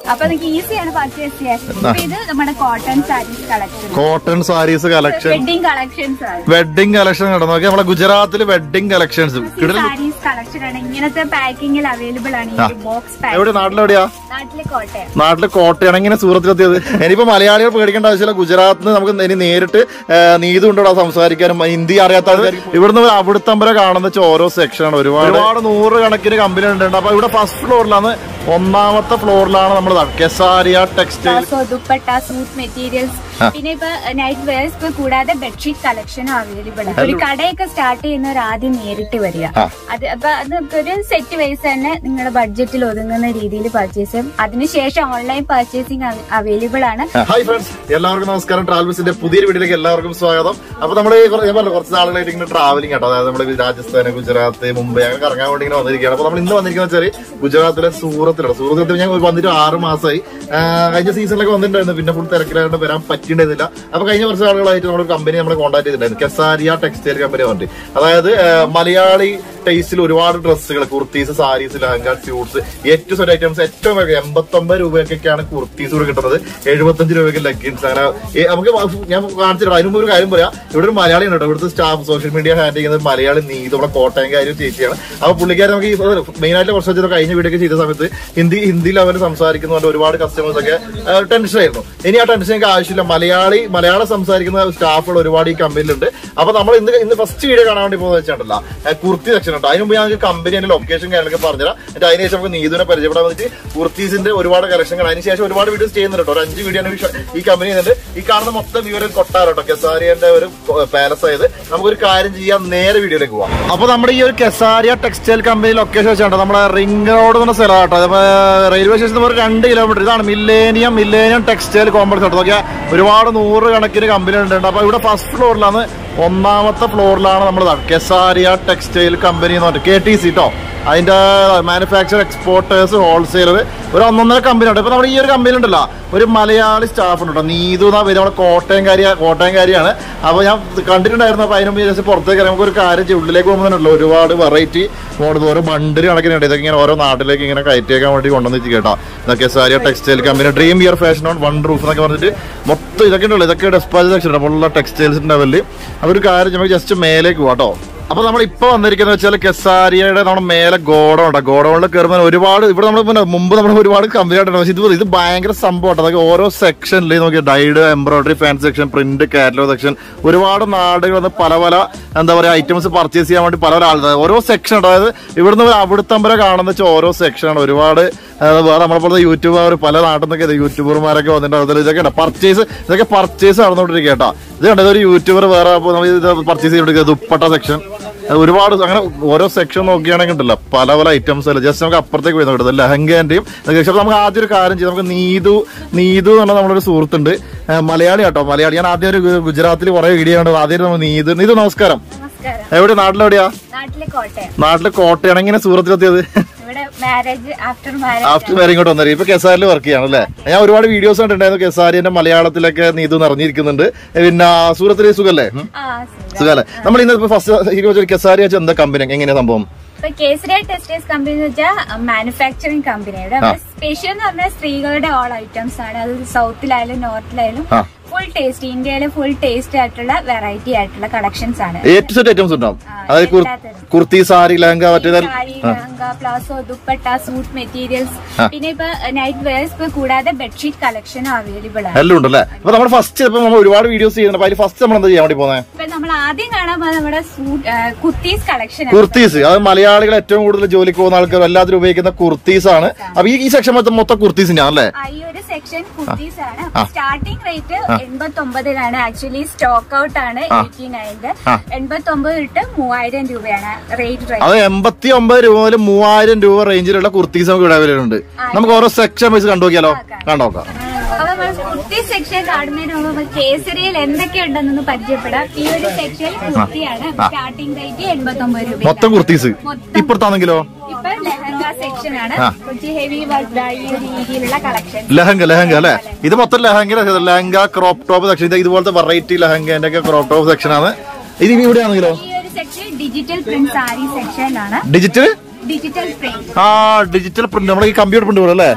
അപ്പൊ നിങ്ങൾക്ക് ഈസിയാണ് പർച്ചേസ് ചെയ്യാൻ ഇപ്പൊ ഇത് നമ്മുടെ cotton sarees collection cotton sarees collection wedding collections ആണ് വെഡിങ് കളക്ഷൻ കണ്ടോ നോക്കി നമ്മളെ ഗുജറാത്തില് വെഡിങ് കളക്ഷൻസ് സാരീസ് കളക്ഷൻ ആണ് ഇങ്ങനത്തെ പാക്കിങ്ങിൽ അവൈലബിൾ ആണ് ഈ ബോക്സ് പാക്ക് എവിടെ നാട്ടിലെവിടെയാ നാട്ടിലെ കോട്ടയം നാട്ടില് കോട്ടയാണ് ഇങ്ങനെ സൂറത്തിലെത്തിയത് ഇനിയിപ്പോ മലയാളികൾ പേടിക്കേണ്ട ആവശ്യമില്ല ഗുജറാത്തിൽ നിന്ന് നമുക്ക് ഇനി നേരിട്ട് ആ, നീതു ഉണ്ടോ സംസാരിക്കാനും ഹിന്ദി അറിയാത്ത ആൾക്കാർ ഇവിടുന്ന് അവിടുത്തെ വരെ കാണുന്ന വെച്ചാൽ ഓരോ സെക്ഷനാണ് ഒരുപാട് ഒരുപാട് നൂറ് കണക്കിന് കമ്പനി ഉണ്ട് അപ്പൊ ഇവിടെ ഫസ്റ്റ് ഫ്ലോറിലാണ് ഒന്നാമത്തെ ഫ്ലോറിലാണ് നമ്മൾ Kesariya textile so dupatta suit materials പിന്നെ ഇപ്പൊ നൈറ്റ് വെയർസ് ഇപ്പൊ കൂടാതെ ബെഡ്ഷീറ്റ് കളക്ഷനും അവൈലബിൾ ആണ് ഒരു കടയൊക്കെ സ്റ്റാർട്ട് ചെയ്യുന്നവർ ആദ്യം നേരിട്ട് വരിക ആ. അത് അപ്പൊ അത് ഇപ്പൊ ഒരു സെറ്റ് വൈസ് തന്നെ നിങ്ങളുടെ ബഡ്ജറ്റിൽ ഒതുങ്ങുന്ന രീതിയിൽ പർച്ചേസ് ചെയ്യും അതിനുശേഷം ഓൺലൈൻ പർച്ചേസിംഗ് അവൈലബിൾ ആണ് ഹായ് ഫ്രണ്ട്സ് എല്ലാവർക്കും നമസ്കാരം ട്രാവൽസിന്റെ പുതിയൊരു വീഡിയോയിലേക്ക് എല്ലാവർക്കും സ്വാഗതം അപ്പൊ നമ്മൾ ഞാൻ പറഞ്ഞു കുറച്ച് നാളുകളായിട്ട് ഇങ്ങനെ ട്രാവലിംഗ് കേട്ടോ അതായത് നമ്മൾ രാജസ്ഥാൻ ഗുജറാത്ത് മുംബൈ അങ്ങനെ കറങ്ങാൻ വേണ്ടി ഇങ്ങനെ വന്നിരിക്കുകയാണ് അപ്പൊ നമ്മൾ ഇന്ന് വന്നിരിക്കുന്ന വെച്ചാൽ ഗുജറാത്തിലെ സൂറത്തിലാണ് സൂറത്തിൽ ഞാൻ വന്നിട്ട് ആറ് മാസമായി ആ, കഴിഞ്ഞ സീസണിലൊക്കെ വന്നിട്ടുണ്ടായിരുന്നു പിന്നെ ഫുൾ തിരക്കിലായിട്ട് വരാൻ പറ്റിയിട്ടുണ്ടായിരുന്നില്ല അപ്പൊ കഴിഞ്ഞ കുറച്ച് ആളുകളായിട്ട് നമ്മൾ കമ്പനി നമ്മളെ കോൺടാക്ട് ചെയ്തിട്ടുണ്ടായിരുന്നു കെസാരിയ ടെക്സ്റ്റൈൽ കമ്പനി പറഞ്ഞിട്ട് അതായത് ആ, മലയാളി ടേസ്റ്റിൽ ഒരുപാട് ഡ്രസ്സുകൾ കുർത്തീസ് സാരീസ് ലഹങ്ക സ്യൂട്ട്സ് ഏറ്റവും സെറ്റ് ഐറ്റംസ് ഏറ്റവും എൺപത്തി ഒമ്പത് രൂപയ്ക്കൊക്കെയാണ് കുർത്തീസ് ഇവിടെ കിട്ടുന്നത് എഴുപത്തഞ്ച് രൂപയ്ക്ക് ലെഗിൻസ് അങ്ങനെ ഏ, നമുക്ക് വ- ഞാൻ കാണിച്ചിട്ട് അതിന് മുമ്പ് ഒരു കാര്യം പറയാം ഇവിടെ ഒരു മലയാളി ഉണ്ട് കേട്ടോ ഇവിടുത്തെ സ്റ്റാഫ് സോഷ്യൽ മീഡിയ ഹാൻഡിൽ ചെയ്യുന്നത് മലയാളി നീത് ഇവിടെ കോട്ടയം കാര്യം ചേച്ചിയാണ് അപ്പൊ പുള്ളിക്കാരൻ നമുക്ക് മെയിൻ ആയിട്ട് കുറച്ച് വെച്ചത് കഴിഞ്ഞ വീഡിയോ ഒക്കെ ചെയ്ത സമയത്ത് ഹിന്ദി ഹിന്ദി ലെവലിൽ സംസാരിക്കുന്നതുകൊണ്ട് ഒരുപാട് കസ്റ്റമേഴ്സ് ഒക്കെ ടെൻഷൻ ആയിരുന്നു ഇനി ആ ടെൻഷൻ എനിക്ക് ആവശ്യമില്ല മലയാളി മലയാളം സംസാരിക്കുന്ന സ്റ്റാഫുകൾ ഒരുപാട് ഈ കമ്പനിയിലുണ്ട് അപ്പൊ നമ്മൾ ഇന്ന് ഇന്ന് ഫസ്റ്റ് വീഡിയോ കാണാൻ വേണ്ടി പോകുന്നത് വെച്ചിട്ടുണ്ടല്ല കുർത്തി സെക്ഷൻ ഉണ്ട് അതിന് മുമ്പ് ഞങ്ങൾക്ക് കമ്പനി അതിന്റെ ലൊക്കേഷൻ കാര്യങ്ങളൊക്കെ പറഞ്ഞുതരാം എന്നിട്ട് അതിനുശേഷം നമുക്ക് നീതുവിനെ പരിചയപ്പെടാൻ വന്നിട്ട് കുർത്തീസിന്റെ ഒരുപാട് കളക്ഷനുകൾ അതിനുശേഷം ഒരുപാട് വീഡിയോസ് ചെയ്യുന്നുണ്ട് കേട്ടോ ഒരു അഞ്ച് വീഡിയോ ഈ കമ്പനി ചെയ്യുന്നുണ്ട് ഈ കാണുന്ന മൊത്തം ഈ ഒരു കൊട്ടാരം കേട്ടോ കെസാരിയന്റെ ഒരു പാലസ് ആയത് നമുക്കൊരു കാര്യം ചെയ്യാം നേരെ വീഡിയോയിലേക്ക് പോവാം അപ്പൊ നമ്മുടെ ഈ ഒരു കെസാരിയ ടെക്സ്റ്റൈൽ കമ്പനി ലൊക്കേഷൻ വെച്ചാണ് നമ്മുടെ റിംഗ് റോഡ് എന്ന സ്ഥലം കേട്ടോ അപ്പൊ റെയിൽവേ സ്റ്റേഷൻ ഒരു രണ്ട് കിലോമീറ്റർ ഇതാണ് മില്ലേനിയം മില്ലേനിയം ടെക്സ്റ്റൈൽ കോംപ്ലക്സ് കേട്ടോ നോക്കിയാൽ ഒരുപാട് നൂറ് കണക്കിന് കമ്പനി ഉണ്ട് അപ്പൊ ഇവിടെ ഫസ്റ്റ് ഫ്ലോറിലാണ് ഒന്നാമത്തെ ഫ്ലോറിലാണ് നമ്മൾ കെസാരിയ ടെക്സ്റ്റൈൽ കമ്പനി എന്ന് പറഞ്ഞിട്ട് കെ ടി സി കേട്ടോ അതിന്റെ മാനുഫാക്ചർ എക്സ്പോർട്ടേഴ്സ് ഹോൾസെയിലർ ഒരു ഒന്നൊന്നര കമ്പനി ഉണ്ട് ഇപ്പൊ നമ്മുടെ ഈ ഒരു കമ്പനി ഉണ്ടല്ലോ ഒരു മലയാളി സ്റ്റാഫ് ഉണ്ട് കേട്ടോ നീതു എന്നാ പേര് നമ്മുടെ കോട്ടയംകാരി കോട്ടയംകാരിയാണ് അപ്പൊ ഞാൻ കണ്ടിട്ടുണ്ടായിരുന്നു അപ്പൊ അതിന് മുമ്പ് ജസ്റ്റ് പുറത്തേക്ക് നമുക്ക് ഒരു കാര്യം ചെയ്യും ഉള്ളിലേക്ക് പോകുമ്പോഴല്ലോ ഒരുപാട് വെറൈറ്റി മോഡൽ ഓരോ ബണ്ടിൽ കണക്കിനുണ്ട് ഇതൊക്കെ ഇങ്ങനെ ഓരോ നാട്ടിലേക്ക് ഇങ്ങനെ കയറ്റിയേക്കാൻ വേണ്ടി കൊണ്ടുവന്നിട്ട് കേട്ടോ ഇതൊക്കെ സാരിയ textile company dream year fashion on one roof എന്നൊക്കെ പറഞ്ഞിട്ട് മൊത്തം ഇതൊക്കെ ഉണ്ടല്ലോ ഇതൊക്കെ ഡെസ്പാച്ച് സെക്ഷൻ ഉണ്ട് ഫുള്ള ടെക്സ്റ്റൈൽസിന്റെ ലെവലിൽ അവർ കാര്യം നമുക്ക് ജസ്റ്റ് മേലേക്ക് പോകാം കേട്ടോ അപ്പൊ നമ്മൾ ഇപ്പൊ വന്നിരിക്കുന്നത് വെച്ചാൽ കെസാരിയയുടെ നമ്മുടെ മേലെ ഗോഡൗൺ ഉണ്ട് ഗോഡൗണിൽ കയറുമ്പോൾ ഒരുപാട് ഇവിടെ നമ്മൾ പിന്നെ മുമ്പ് നമ്മൾ ഒരുപാട് കമ്പനി ആയിട്ടുണ്ട് പക്ഷേ ഇത് ഇത് ഭയങ്കര സംഭവം അതൊക്കെ ഓരോ സെക്ഷനിൽ നോക്കി dyed embroidery fans section print catalogue section ഒരുപാട് നാടുകൾ വന്ന് പല പല എന്താ പറയാ ഐറ്റംസ് പർച്ചേസ് ചെയ്യാൻ വേണ്ടി പല പല ആളുകൾ ഓരോ സെക്ഷൻ അതായത് ഇവിടുന്ന് അവിടുത്തെ വരെ കാണുന്ന വെച്ചാൽ ഓരോ സെക്ഷനാണ് ഒരുപാട് അതായത് വേറെ നമ്മളെ പോലത്തെ യൂട്യൂബർ പല നാട്ടിൽ നിന്നൊക്കെ യൂട്യൂബർമാരൊക്കെ വന്നിട്ട് അതിൽ ഇതൊക്കെ പർച്ചേസ് ഇതൊക്കെ പർച്ചേസ് നടന്നുകൊണ്ടിരിക്കുക കേട്ടോ ഇത് കണ്ടത് ഒരു യൂട്യൂബർ വേറെ അപ്പോൾ നമ്മൾ ഇത് പർച്ചേസ് ചെയ്തിട്ട് ദുപ്പട്ട സെക്ഷൻ ഒരുപാട് അങ്ങനെ ഓരോ സെക്ഷൻ നോക്കുകയാണെങ്കിൽ ഉണ്ടല്ലോ പല പല ഐറ്റംസ് അല്ല ജസ്റ്റ് നമുക്ക് അപ്പുറത്തേക്ക് പോയി നോക്കുന്നത് ലഹങ്കേന്റെയും പക്ഷെ നമുക്ക് ആദ്യം ഒരു കാര്യം ചെയ്യാം നമുക്ക് നീതു നീതു എന്ന് പറഞ്ഞ നമ്മളൊരു സുഹൃത്തുണ്ട് ഏഹ് മലയാളി കേട്ടോ മലയാളി ഞാൻ ആദ്യം ഒരു ഗു- ഗുജറാത്തിൽ കുറെ വീഡിയോ കണ്ടു ആദ്യം നമ്മൾ നീതു നീതു നമസ്കാരം നമസ്കാരം എവിടെ നാട്ടിലെവിടെയാ നാട്ടിലെ കോട്ടയം നാട്ടില് കോട്ടയാണ് ഇങ്ങനെ സൂറത്തിലെത്തിയത് ഇവിടെ marriage after marriage after marry ഇങ്ങോട്ട് വന്നത് ഇപ്പൊ കെസാരിൽ വർക്ക് ചെയ്യാണ് അല്ലേ ഞാൻ ഒരുപാട് വീഡിയോസ് കണ്ടിട്ടുണ്ടായിരുന്നു കെസാരിന്റെ മലയാളത്തിലൊക്കെ നീതു നിറഞ്ഞിരിക്കുന്നുണ്ട് പിന്നെ സൂറത്തിൽ സുഖല്ലേ ഉം? ആ സുഖം. സുഖല്ലേ നമ്മൾ ഇന്ന് ഫസ്റ്റ് കെസാരി വെച്ചാൽ എന്താ കമ്പനി എങ്ങനെയാ സംഭവം ഇപ്പൊ കേസരിയ ടെക്സ്റ്റൈൽസ് കമ്പനി എന്ന് വെച്ചാൽ മാനുഫാക്ചറിങ് കമ്പനിയുടെ സ്പെഷ്യൽ എന്ന് പറഞ്ഞാൽ സ്ത്രീകളുടെ ഓൾ ഐറ്റംസ് ആണ് അത് സൗത്തിലായാലും നോർത്തിലായാലും ആ. ഫുൾ ടേസ്റ്റ് ഇന്ത്യയിലെ ഫുൾ ടേസ്റ്റ് ആയിട്ടുള്ള വെറൈറ്റി ആയിട്ടുള്ള കളക്ഷൻസ് ആണ് എ ടു സെറ്റ് ഐറ്റംസ് ഉണ്ടാവും ആ, അതായത് കുർ- എല്ലാത്തരം. കുർത്തി സാരി ലഹങ്ക മറ്റേ sari lehenga palazzo dupatta suit materials പിന്നെ ഇപ്പൊ നൈറ്റ് വെയർസ് ഇപ്പൊ കൂടാതെ ബെഡ്ഷീറ്റ് കളക്ഷനും അവൈലബിൾ ആണ് എല്ലാം ഉണ്ടല്ലേ അപ്പൊ നമ്മൾ ഫസ്റ്റ് ഇപ്പൊ നമ്മൾ ഒരുപാട് വീഡിയോസ് ചെയ്യുന്നുണ്ട് അപ്പൊ അതിൽ ഫസ്റ്റ് നമ്മൾ എന്താ ചെയ്യാൻ വേണ്ടി പോകുന്നത് ഇപ്പൊ നമ്മൾ ആദ്യം കാണാൻ പോകുന്നത് നമ്മുടെ സൂട്ട് കുർത്തീസ് കളക്ഷൻ കുർത്തീസ് അത് മലയാളികൾ ഏറ്റവും കൂടുതൽ ജോലിക്ക് പോകുന്ന ആൾക്കാർ എല്ലാത്തിനും ഉപയോഗിക്കുന്ന കുർത്തീസ് ആണ് അപ്പൊ ഈ ഈ സെക്ഷൻ മൊത്തം മൊത്തം കുർത്തീസിന്റെ ആണല്ലേ ഈ ഒരു സെക്ഷൻ കുർത്തീസ് ആണ് സ്റ്റാർട്ടിംഗ് റേറ്റ് എൺപത്തി ഒമ്പതിലാണ് ആക്ച്വലി സ്റ്റോക്ക് ഔട്ട് ആണ് എയ്റ്റി നയനില് എൺപത്തി ഒമ്പത് തൊട്ട് മൂവായിരം രൂപയാണ് റേറ്റ് റേറ്റ് അത് എൺപത്തി ഒമ്പത് രൂപ മുതൽ മൂവായിരം രൂപ റേഞ്ചിലുള്ള കുർത്തീസ് നമുക്ക് ഇവിടെ അവൈലബിൾ നമുക്ക് ഓരോ സെക്ഷൻ വൈസ് കണ്ടുനോക്കിയാലോ കണ്ടോക്കാം അപ്പൊ നമ്മൾ കുർത്തി സെക്ഷൻ കാണുന്നതിന് മുമ്പ് നമുക്ക് കേസരിയിൽ എന്തൊക്കെ ഉണ്ടെന്നൊന്ന് പരിചയപ്പെടാം ഈ ഒരു സെക്ഷൻ കുർത്തിയാണ് സ്റ്റാർട്ടിംഗ് റേറ്റ് എൺപത്തി ഒമ്പത് രൂപ മൊത്തം കുർത്തീസ് മൊത്തം ഇപ്പുറത്താണെങ്കിലോ ഇപ്പൊ ലെഹങ്ക സെക്ഷൻ ആണ് കുറച്ച് ഹെവി വർക്ക് ഈ ഒരു രീതിയിലുള്ള കളക്ഷൻ ലഹങ്ക ലഹങ്ക അല്ലെ ഇത് മൊത്തം lehenga lehenga crop top section ഇത് ഇതുപോലത്തെ വെറൈറ്റി ലഹങ്കന്റെ ഒക്കെ ക്രോപ്പ് ടോപ്പ് സെക്ഷൻ ആണ് ഇത് ഇവിടെ ആണെങ്കിലോ ഈ ഒരു സെക്ഷൻ ഡിജിറ്റൽ പ്രിന്റ് സാരി സെക്ഷനിലാണ് ഡിജിറ്റൽ ഡിജിറ്റൽ പ്രിന്റ് ആ ഡിജിറ്റൽ പ്രിന്റ് നമ്മുടെ ഈ കമ്പ്യൂട്ടർ പ്രിന്റ് പോലെ അല്ലേ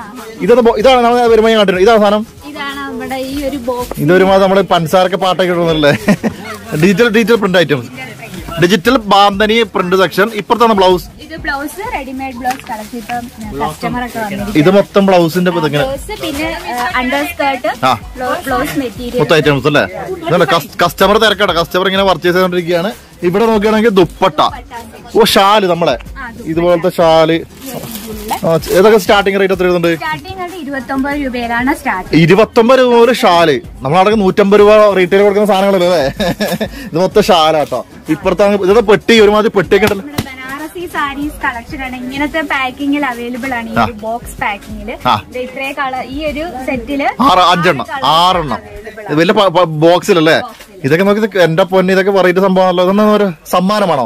ഇതൊന്ന് ബോ- ഇതാണ് നമ്മൾ വരുമ്പോൾ ഞാൻ കണ്ടിട്ടുണ്ട് ഇതാണ് സാധനം ഇതാണ് നമ്മുടെ ഈ ഒരു ബോക്സ് ഇതൊരു മാസം നമ്മള് പഞ്ചസാരക്ക് പാട്ടൊക്കെ ഇടുന്നല്ലേ digital digital print items digital bandhani print section ഇപ്പുറത്താണ് ബ്ലൗസ് ഇത് ബ്ലൗസ് റെഡിമെയ്ഡ് ബ്ലൗസ് കളക്ഷൻ ഇപ്പം കസ്റ്റമർ ഒക്കെ വന്നിരിക്കും ഇത് മൊത്തം ബ്ലൗസിന്റെ ഇപ്പൊ ഇതിങ്ങനെ ബ്ലൗസ് പിന്നെ അണ്ടർ സ്കേർട്ട് ആ. ബ്ലൗസ് മെറ്റീരിയൽ മൊത്തം ഐറ്റംസ് അല്ലേ ഇതല്ല കസ്റ്റമർ തിരക്കട്ടെ കസ്റ്റമർ ഇങ്ങനെ പർച്ചേസ് ചെയ്തോണ്ടിരിക്കുകയാണ് ഇവിടെ നോക്കുകയാണെങ്കിൽ ദുപ്പട്ട ഓ ഷാല് നമ്മളെ ഇതുപോലത്തെ ഷാല് ആ, ഏതൊക്കെ സ്റ്റാർട്ടിംഗ് റേറ്റ് എത്ര വരുന്നുണ്ട് സ്റ്റാർട്ടിംഗ് ആയിട്ട് ഇരുപത്തി ഒമ്പത് രൂപയിലാണ് സ്റ്റാർട്ട് ഇരുപത്തൊമ്പത് രൂപ ഒരു ഷാല് നമ്മളവിടെ നൂറ്റമ്പത് രൂപ റീറ്റെയിൽ കൊടുക്കുന്ന സാധനങ്ങളല്ലേ അല്ലേ ഇത് മൊത്തം ഷാലാട്ടോ ഇപ്പുറത്താണ് ഇതൊക്കെ പെട്ടി ഒരുമാതിരി പെട്ടിയൊക്കെ ഉണ്ടല്ലോ നമ്മുടെ ബനാറസി സാരീസ് കളക്ഷൻ ആണ് ഇങ്ങനത്തെ പാക്കിങ്ങിൽ അവൈലബിൾ ആണ് ഈ ഒരു ബോക്സ് പാക്കിങ്ങില് ആ. ഇത്രേ കളർ ഈ ഒരു സെറ്റില് ആറ് അഞ്ചെണ്ണം ആറെണ്ണം ഇത് വലിയ ബോക്സിലല്ലേ ഇതൊക്കെ നോക്കി ഇത് എന്റെ പൊന്നി ഇതൊക്കെ വെറൈറ്റി സംഭവമാണല്ലോ ഇതൊന്നും ഒരു സമ്മാനമാണോ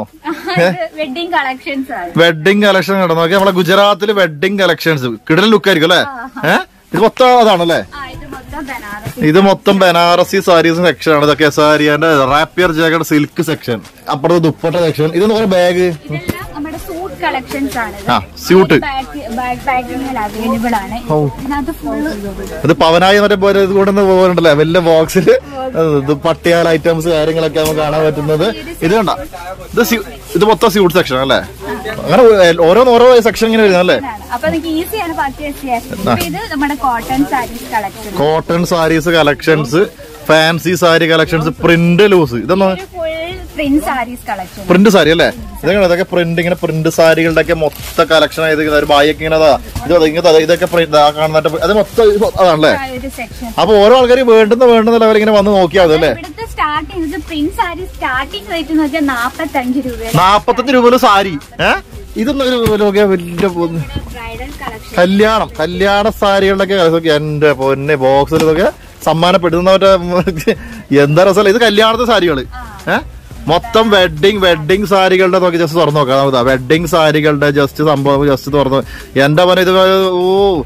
വെഡിങ് കളക്ഷൻസ് ആണ് വെഡിങ് കളക്ഷൻ കേട്ടോ നോക്കി നമ്മളെ ഗുജറാത്തില് വെഡിങ് കളക്ഷൻസ് കിടൽ ലുക്ക് ആയിരിക്കും അല്ലേ ഏഹ് ഇത് മൊത്തം അതാണല്ലേ ആ ഇത് മൊത്തം ബനാറസി ഇത് മൊത്തം ബനാറസി സാരീസ് സെക്ഷൻ ആണ് ഇതൊക്കെ സാരിയാന്റെ റാപ്പിയർ ജാക്കറ്റ് സിൽക്ക് സെക്ഷൻ അപ്പുറത്ത് ദുപ്പട്ട സെക്ഷൻ ഇതെന്ന് പറയുന്ന ബാഗ് ഇതെല്ലാം നമ്മുടെ സൂട്ട് കളക്ഷൻസ് ആണ് ഇത്. ആ സ്യൂട്ട് ബാഗ് പാക്കിങ്ങിൽ അവൈലബിൾ ആണ് ഓ. ഇതിനകത്ത് ഫുള്ള് ഇത് പവനായി മറ്റേ പോലെ ഇത് കൊണ്ടുവന്ന് പോകുന്നുണ്ടല്ലേ വലിയ ബോക്സിൽ ഇത് പട്ടിയാല ഐറ്റംസ് കാര്യങ്ങളൊക്കെ നമുക്ക് കാണാൻ പറ്റുന്നത് ഇത് കണ്ട ഇത് സ്യൂ- ഇത് മൊത്തം സ്യൂട്ട് സെക്ഷൻ അല്ലേ അങ്ങനെ ഓരോന്ന് ഓരോ സെക്ഷൻ ഇങ്ങനെ വരുന്നല്ലേ അപ്പൊ നിങ്ങൾക്ക് ഈസിയാണ് പർച്ചേസ് ചെയ്യാൻ ഇപ്പൊ ഇത് നമ്മുടെ cotton sarees collection cotton sarees collections fancy sari collections print loose ഇതൊന്നും ഒരു full print sarees collection print sari അല്ലേ ഇതൊക്കെ ഇതൊക്കെ പ്രിന്റ് ഇങ്ങനെ പ്രിന്റ് സാരികളുടെ ഒക്കെ മൊത്ത കളക്ഷൻ ആയത് ഇങ്ങനെ ഒരു ബായൊക്കെ ഇങ്ങനെ അതാ ഇത് അതാ, ഇങ്ങനത്തെ അതാ, ഇതൊക്കെ print ആ കാണുന്ന അത് മൊത്തം ഇത് അതാണല്ലേ ഒരു സെക്ഷൻ അപ്പൊ ഓരോ ആൾക്കാർ വേണ്ടുന്ന വേണ്ടുന്ന ലെവൽ ഇങ്ങനെ വന്ന് നോക്കിയാൽ മതി അല്ലേ ഇവിടുത്തെ സ്റ്റാർട്ടിങ് ഇത് പ്രിന്റ് സാരി സ്റ്റാർട്ടിംഗ് റേറ്റ് എന്ന് വെച്ചാൽ നാപ്പത്തി അഞ്ച് രൂപ നാപ്പത്തഞ്ച് രൂപ സാരി ഏഹ് ഇതൊന്നും ഒരു നോക്കിയാ വലിയ പൊ- ബ്രൈഡൽ കളക്ഷൻ കല്യാണം കല്യാണ സാരികളുടെ ഒക്കെ എന്റെ പൊന്നെ ബോക്സിൽ ഇതൊക്കെ സമ്മാനപ്പെടുന്നവരുടെ എന്താ രസമല്ല ഇത് കല്യാണത്തെ സാരികള് ഏഹ് മൊത്തം വെഡിങ് വെഡിങ് സാരികളുടെ നോക്കി ജസ്റ്റ് തുറന്നു നോക്കാം നമുക്ക് വെഡിങ് സാരികളുടെ ജസ്റ്റ് സംഭവം ജസ്റ്റ് തുറന്നു എന്റെ മോനെ ഇത് ഓ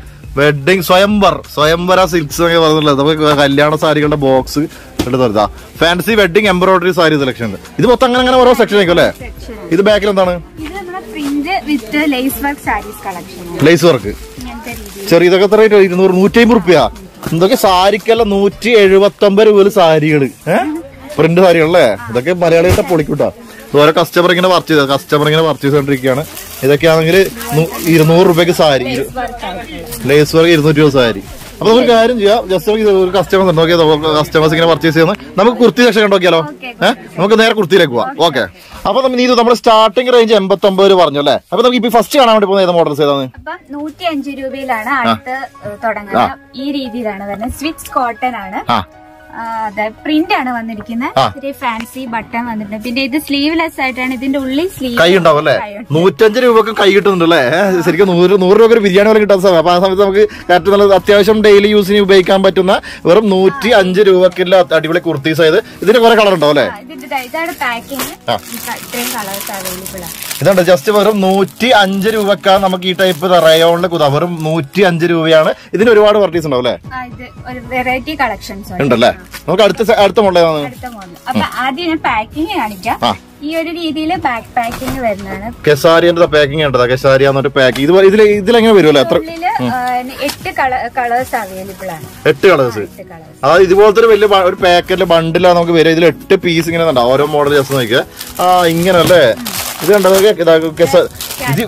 വെഡിങ് സ്വയംവർ സ്വയംവര സിൽക്സ് എന്നൊക്കെ പറഞ്ഞില്ല നമുക്ക് കല്യാണ സാരികളുടെ ബോക്സ് എടുത്ത് തുറത്താ fancy wedding embroidery sari selection ഉണ്ട് ഇത് മൊത്തം അങ്ങനെ അങ്ങനെ ഓരോ സെക്ഷൻ ആയിരിക്കും അല്ലേ സെക്ഷൻ ഇത് ബാക്കിൽ എന്താണ് ഇത് നമ്മുടെ print with lace work sarees collection lace work ഇങ്ങനത്തെ രീതിയിൽ ചെറിയ ഇതൊക്കെ എത്ര റേറ്റ് ഇരുന്നൂറ് നൂറ്റി അമ്പത് റുപ്യ എന്തൊക്കെ സാരിക്കല്ല നൂറ്റി എഴുപത്തി ഒമ്പത് രൂപ സാരികള് ഏഹ് പ്രിന്റ് സാരികളല്ലേ ഇതൊക്കെ മലയാളികളുടെ പൊളിക്കൂട്ടാ ഓരോ കസ്റ്റമർ ഇങ്ങനെ പർച്ചേസ് ചെയ്ത കസ്റ്റമർ ഇങ്ങനെ പർച്ചേസ് ചെയ്തോണ്ടിരിക്കുകയാണ് ഇതൊക്കെയാണെങ്കിൽ ഇരുന്നൂറ് രൂപയ്ക്ക് സാരി ഇരു- വർക്ക് ആയിട്ടുള്ള ലേസ് വർക്ക് ഇരുന്നൂറ്റി രൂപ സാരി അപ്പൊ നമുക്ക് കാര്യം ചെയ്യാം ജസ്റ്റ് ഒരു കസ്റ്റമേഴ്സ് നോക്കിയാൽ കസ്റ്റമേഴ്സ് ഇങ്ങനെ പർച്ചേസ് ചെയ്യുന്നത് നമുക്ക് കുർത്തി സെക്ഷൻ നോക്കിയാലോ ഏഹ് നമുക്ക് നേരെ കുർത്തിയിലേക്ക് പോവാം ഓക്കെ അപ്പൊ നമ്മൾ നീ നമ്മൾ സ്റ്റാർട്ടിംഗ് റേഞ്ച് എൺപത്തി ഒമ്പത് രൂപ പറഞ്ഞു അല്ലേ അപ്പൊ നമുക്ക് ഇപ്പൊ ഫസ്റ്റ് കാണാൻ വേണ്ടി പോകുന്ന ഏത് മോഡൽസ് ഏതാണ് അപ്പം നൂറ്റി അഞ്ച് രൂപയിലാണ് അടുത്ത് ഏഹ്, തുടങ്ങുന്നത് ഈ രീതിയിലാണ് വരുന്നത് സ്വിച്ച് കോട്ടൺ ആണ് ആ ആ, അതെ പ്രിന്റ് ആണ് വന്നിരിക്കുന്നത് ആ. ഇത്തിരി ഫാൻസി ബട്ടൺ വന്നിട്ടുണ്ട് പിന്നെ ഇത് സ്ലീവ്ലെസ് ആയിട്ടാണ് ഇതിന്റെ ഉള്ളിൽ സ്ലീവ് കൈ ഉണ്ടാവും അല്ലേ നൂറ്റഞ്ച് രൂപക്ക് കൈ കിട്ടുന്നുണ്ട് അല്ലേ ഏഹ് ശരിക്കും നൂറ് നൂറ് രൂപ ഒരു ബിരിയാണി പോലെ കിട്ടാത്ത സമയം അപ്പൊ ആ സമയത്ത് നമുക്ക് കറക്റ്റ് നല്ല അത്യാവശ്യം ഡെയിലി യൂസിന് ഉപയോഗിക്കാൻ പറ്റുന്ന വെറും നൂറ്റി അഞ്ച് രൂപക്കുള്ള അടിപൊളി കുർത്തീസ് ആയത് ഇതിന് കുറെ കളർ ഉണ്ടാവും അല്ലേ ഇതിന്റെ ദാ- ഇതാണ് പാക്കിങ് ആ. ഇത്രയും കളേഴ്സ് അവൈലബിൾ ആണ് ഇതുണ്ട് ജസ്റ്റ് വെറും നൂറ്റി അഞ്ച് രൂപക്കാണ് നമുക്ക് ഈ ടൈപ്പ് റയോണിൽ കുതാ വെറും നൂറ്റി അഞ്ച് രൂപയാണ് ഇതിന് ഒരുപാട് വെറൈറ്റീസ് ഉണ്ടാവും അല്ലേ ആ, ഇത് ഒരു വെറൈറ്റി കളക്ഷൻസ് ഉണ്ടല്ലേ നമുക്ക് അടുത്ത സെ- അടുത്ത മോഡൽ ഏതാണ് അടുത്ത മോഡൽ അപ്പൊ ആദ്യം ഞാൻ പാക്കിങ് കാണിക്കാം ആ. ഈ ഒരു രീതിയിൽ ബാക്ക് പാക്കിങ് വരുന്നതാണ് കെസാരിന്റെ പാക്കിംഗ് ഉണ്ടോ കെസാരി എന്നിട്ട് പാക്ക് ഇത് ഇതിൽ ഇതിലെങ്ങനെ വരുമല്ലോ എത്ര ഉള്ളില് ആ, എട്ട് കളേഴ്സ് അവൈലബിൾ ആണ് എട്ട് കളേഴ്സ് എട്ട് കളേഴ്സ് അതായത് ഇതുപോലത്തെ ഒരു വലിയ ബ- ഒരു പാക്കറ്റിലെ ബണ്ടിലാണ് നമുക്ക് വരിക ഇതിൽ എട്ട് പീസ് ഇങ്ങനെ ഉണ്ടാവും ഓരോ മോഡൽ ജസ്റ്റ് നോക്കിയാൽ ആ ഇങ്ങനെ അല്ലേ ഇത് കണ്ടോ നോക്കിയേ? ഇതാ കെസ- ഇത്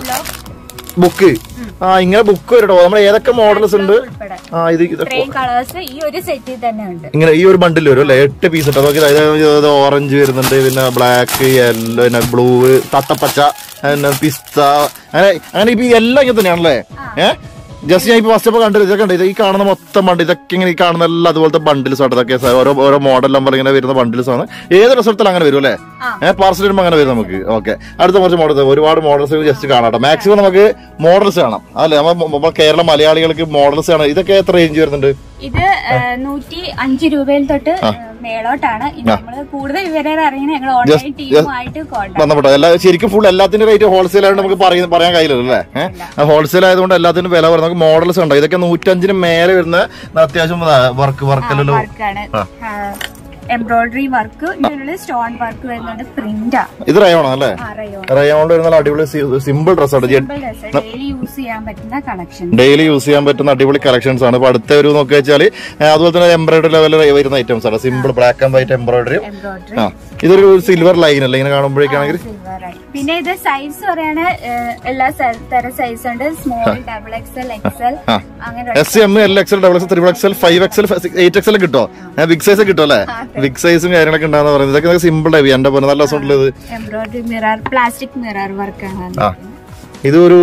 ബുക്ക് ആ ഇങ്ങനെ ബുക്ക് വരട്ടോ നമ്മൾ ഏതൊക്കെ മോഡൽസ് ഉണ്ട് ഉൾപ്പെടെ ആ ഇത് ഇത് ഇത്രയും കളേഴ്സ് ഈ ഒരു സെറ്റിൽ തന്നെ ഉണ്ട് ഇങ്ങനെ ഈ ഒരു ബണ്ടിൽ വരും അല്ലേ എട്ട് പീസ് ഇട്ടോ നോക്കി അതായത് ഓറഞ്ച് വരുന്നുണ്ട് പിന്നെ ബ്ലാക്ക് യെല്ലോ പിന്നെ ബ്ലൂ തത്തപ്പച്ച പിന്നെ പിസ്ത അങ്ങനെ അങ്ങനെ ഇപ്പൊ ഈ എല്ലാം ഇങ്ങനെ തന്നെയാണല്ലേ ഏഹ് ജസ്റ്റ് ഞാൻ ഇപ്പൊ ഫസ്റ്റ് അപ്പൊ കണ്ടത് ഇതൊക്കെ ഉണ്ട് ഇത് ഈ കാണുന്ന മൊത്തം ബണ്ട് ഇതൊക്കെ ഇങ്ങനെ ഈ കാണുന്ന എല്ലാം അതുപോലത്തെ ബണ്ടിൽസ് ആണ് ഇതൊക്കെ സ- ഓരോ ഓരോ മോഡൽ നമ്പർ ഇങ്ങനെ വരുന്ന ബണ്ടിൽസ് ആണ് ഏത് റിസൾട്ടിൽ അങ്ങനെ വരും അല്ലേ ആ. ഏഹ് പാർസൽ വരുമ്പോൾ അങ്ങനെ വരും നമുക്ക് ഓക്കെ അടുത്ത കുറച്ച് മോഡൽസ് ഒരുപാട് മോഡൽസ് ജസ്റ്റ് കാണാം മാക്സിമം നമുക്ക് മോഡൽസ് കാണാം അല്ലേ നമ്മ നമ്മ കേരള മലയാളികൾക്ക് മോഡൽസ് കാണാം ഇതൊക്കെ എത്ര റേഞ്ച് വരുന്നുണ്ട് ഇത് നൂറ്റി അഞ്ച് രൂപയിൽ തൊട്ട് ഏ, മേളോട്ടാണ് ഇനി നമ്മള് കൂടുതൽ വിവരം അറിയണ ഞങ്ങൾ ഓൺലൈൻ ടീമുമായിട്ട് കോണ്ടാക്ട് ബന്ധപ്പെട്ട എല്ലാ ശരിക്കും ഫുൾ എല്ലാത്തിന്റെ റേറ്റ് ഹോൾസെയിൽ ആയിട്ട് നമുക്ക് പറയുന്ന പറയാൻ കഴിയില്ലല്ലോ അല്ലേ ഏഹ് ഹോൾസെയിൽ ആയതുകൊണ്ട് എല്ലാത്തിനും വില പറയുന്നത് നമുക്ക് മോഡൽസ് ഉണ്ടോ ഇതൊക്കെ നൂറ്റഞ്ചിന് മേലെ വരുന്ന അത്യാവശ്യം വർക്ക് വർക്കെല്ലാം വർക്കാണ് എംബ്രോയിഡറി വർക്ക് ഇതിനുള്ള സ്റ്റോൺ വർക്ക് വരുന്നുണ്ട് പ്രിന്റാ ഇത് റയോണോ അല്ലേ അറിയോ റയോണിൽ വരുന്ന നല്ല അടിപൊളി സിമ്പിൾ ഡ്രസ്സാണ് ഡെയിലി യൂസ് ചെയ്യാൻ പറ്റുന്ന കളക്ഷൻ ഡെയിലി യൂസ് ചെയ്യാൻ പറ്റുന്ന അടിപൊളി കളക്ഷൻസ് ആണ് ഇപ്പൊ അടുത്ത ഒരു നോക്കി വെച്ചാൽ അതുപോലെ തന്നെ എംബ്രോയിഡറി ലെവലിൽ വരുന്ന ഐറ്റംസ് ആണ് simple black and white embroidery embroidery ആ ഇതൊരു സിൽവർ ലൈൻ അല്ലേ ഇങ്ങനെ കാണുമ്പോഴേക്കാണെങ്കിൽ പിന്നെ ഇത് സൈസ് പറയാണ് എല്ലാ സ- തരം സൈസ് ഉണ്ട് സ്മോൾ ഡബിൾ എക്സൽ എക്സൽ ആ. അങ്ങനെ S M L XL double XL triple XL five XL eight XL കിട്ടോ ബിഗ് സൈസ് കിട്ടും അല്ലേ ബിഗ് സൈസും കാര്യങ്ങളൊക്കെ ഉണ്ടാകുന്ന പറയുന്നത് ഇതൊക്കെ സിമ്പിൾ ആയി എന്റെ പോലെ നല്ല രസമുള്ളത് എംബ്രോയിഡറി മിറർ പ്ലാസ്റ്റിക് മിറർ വർക്കാണ് ആ ഇതൊരു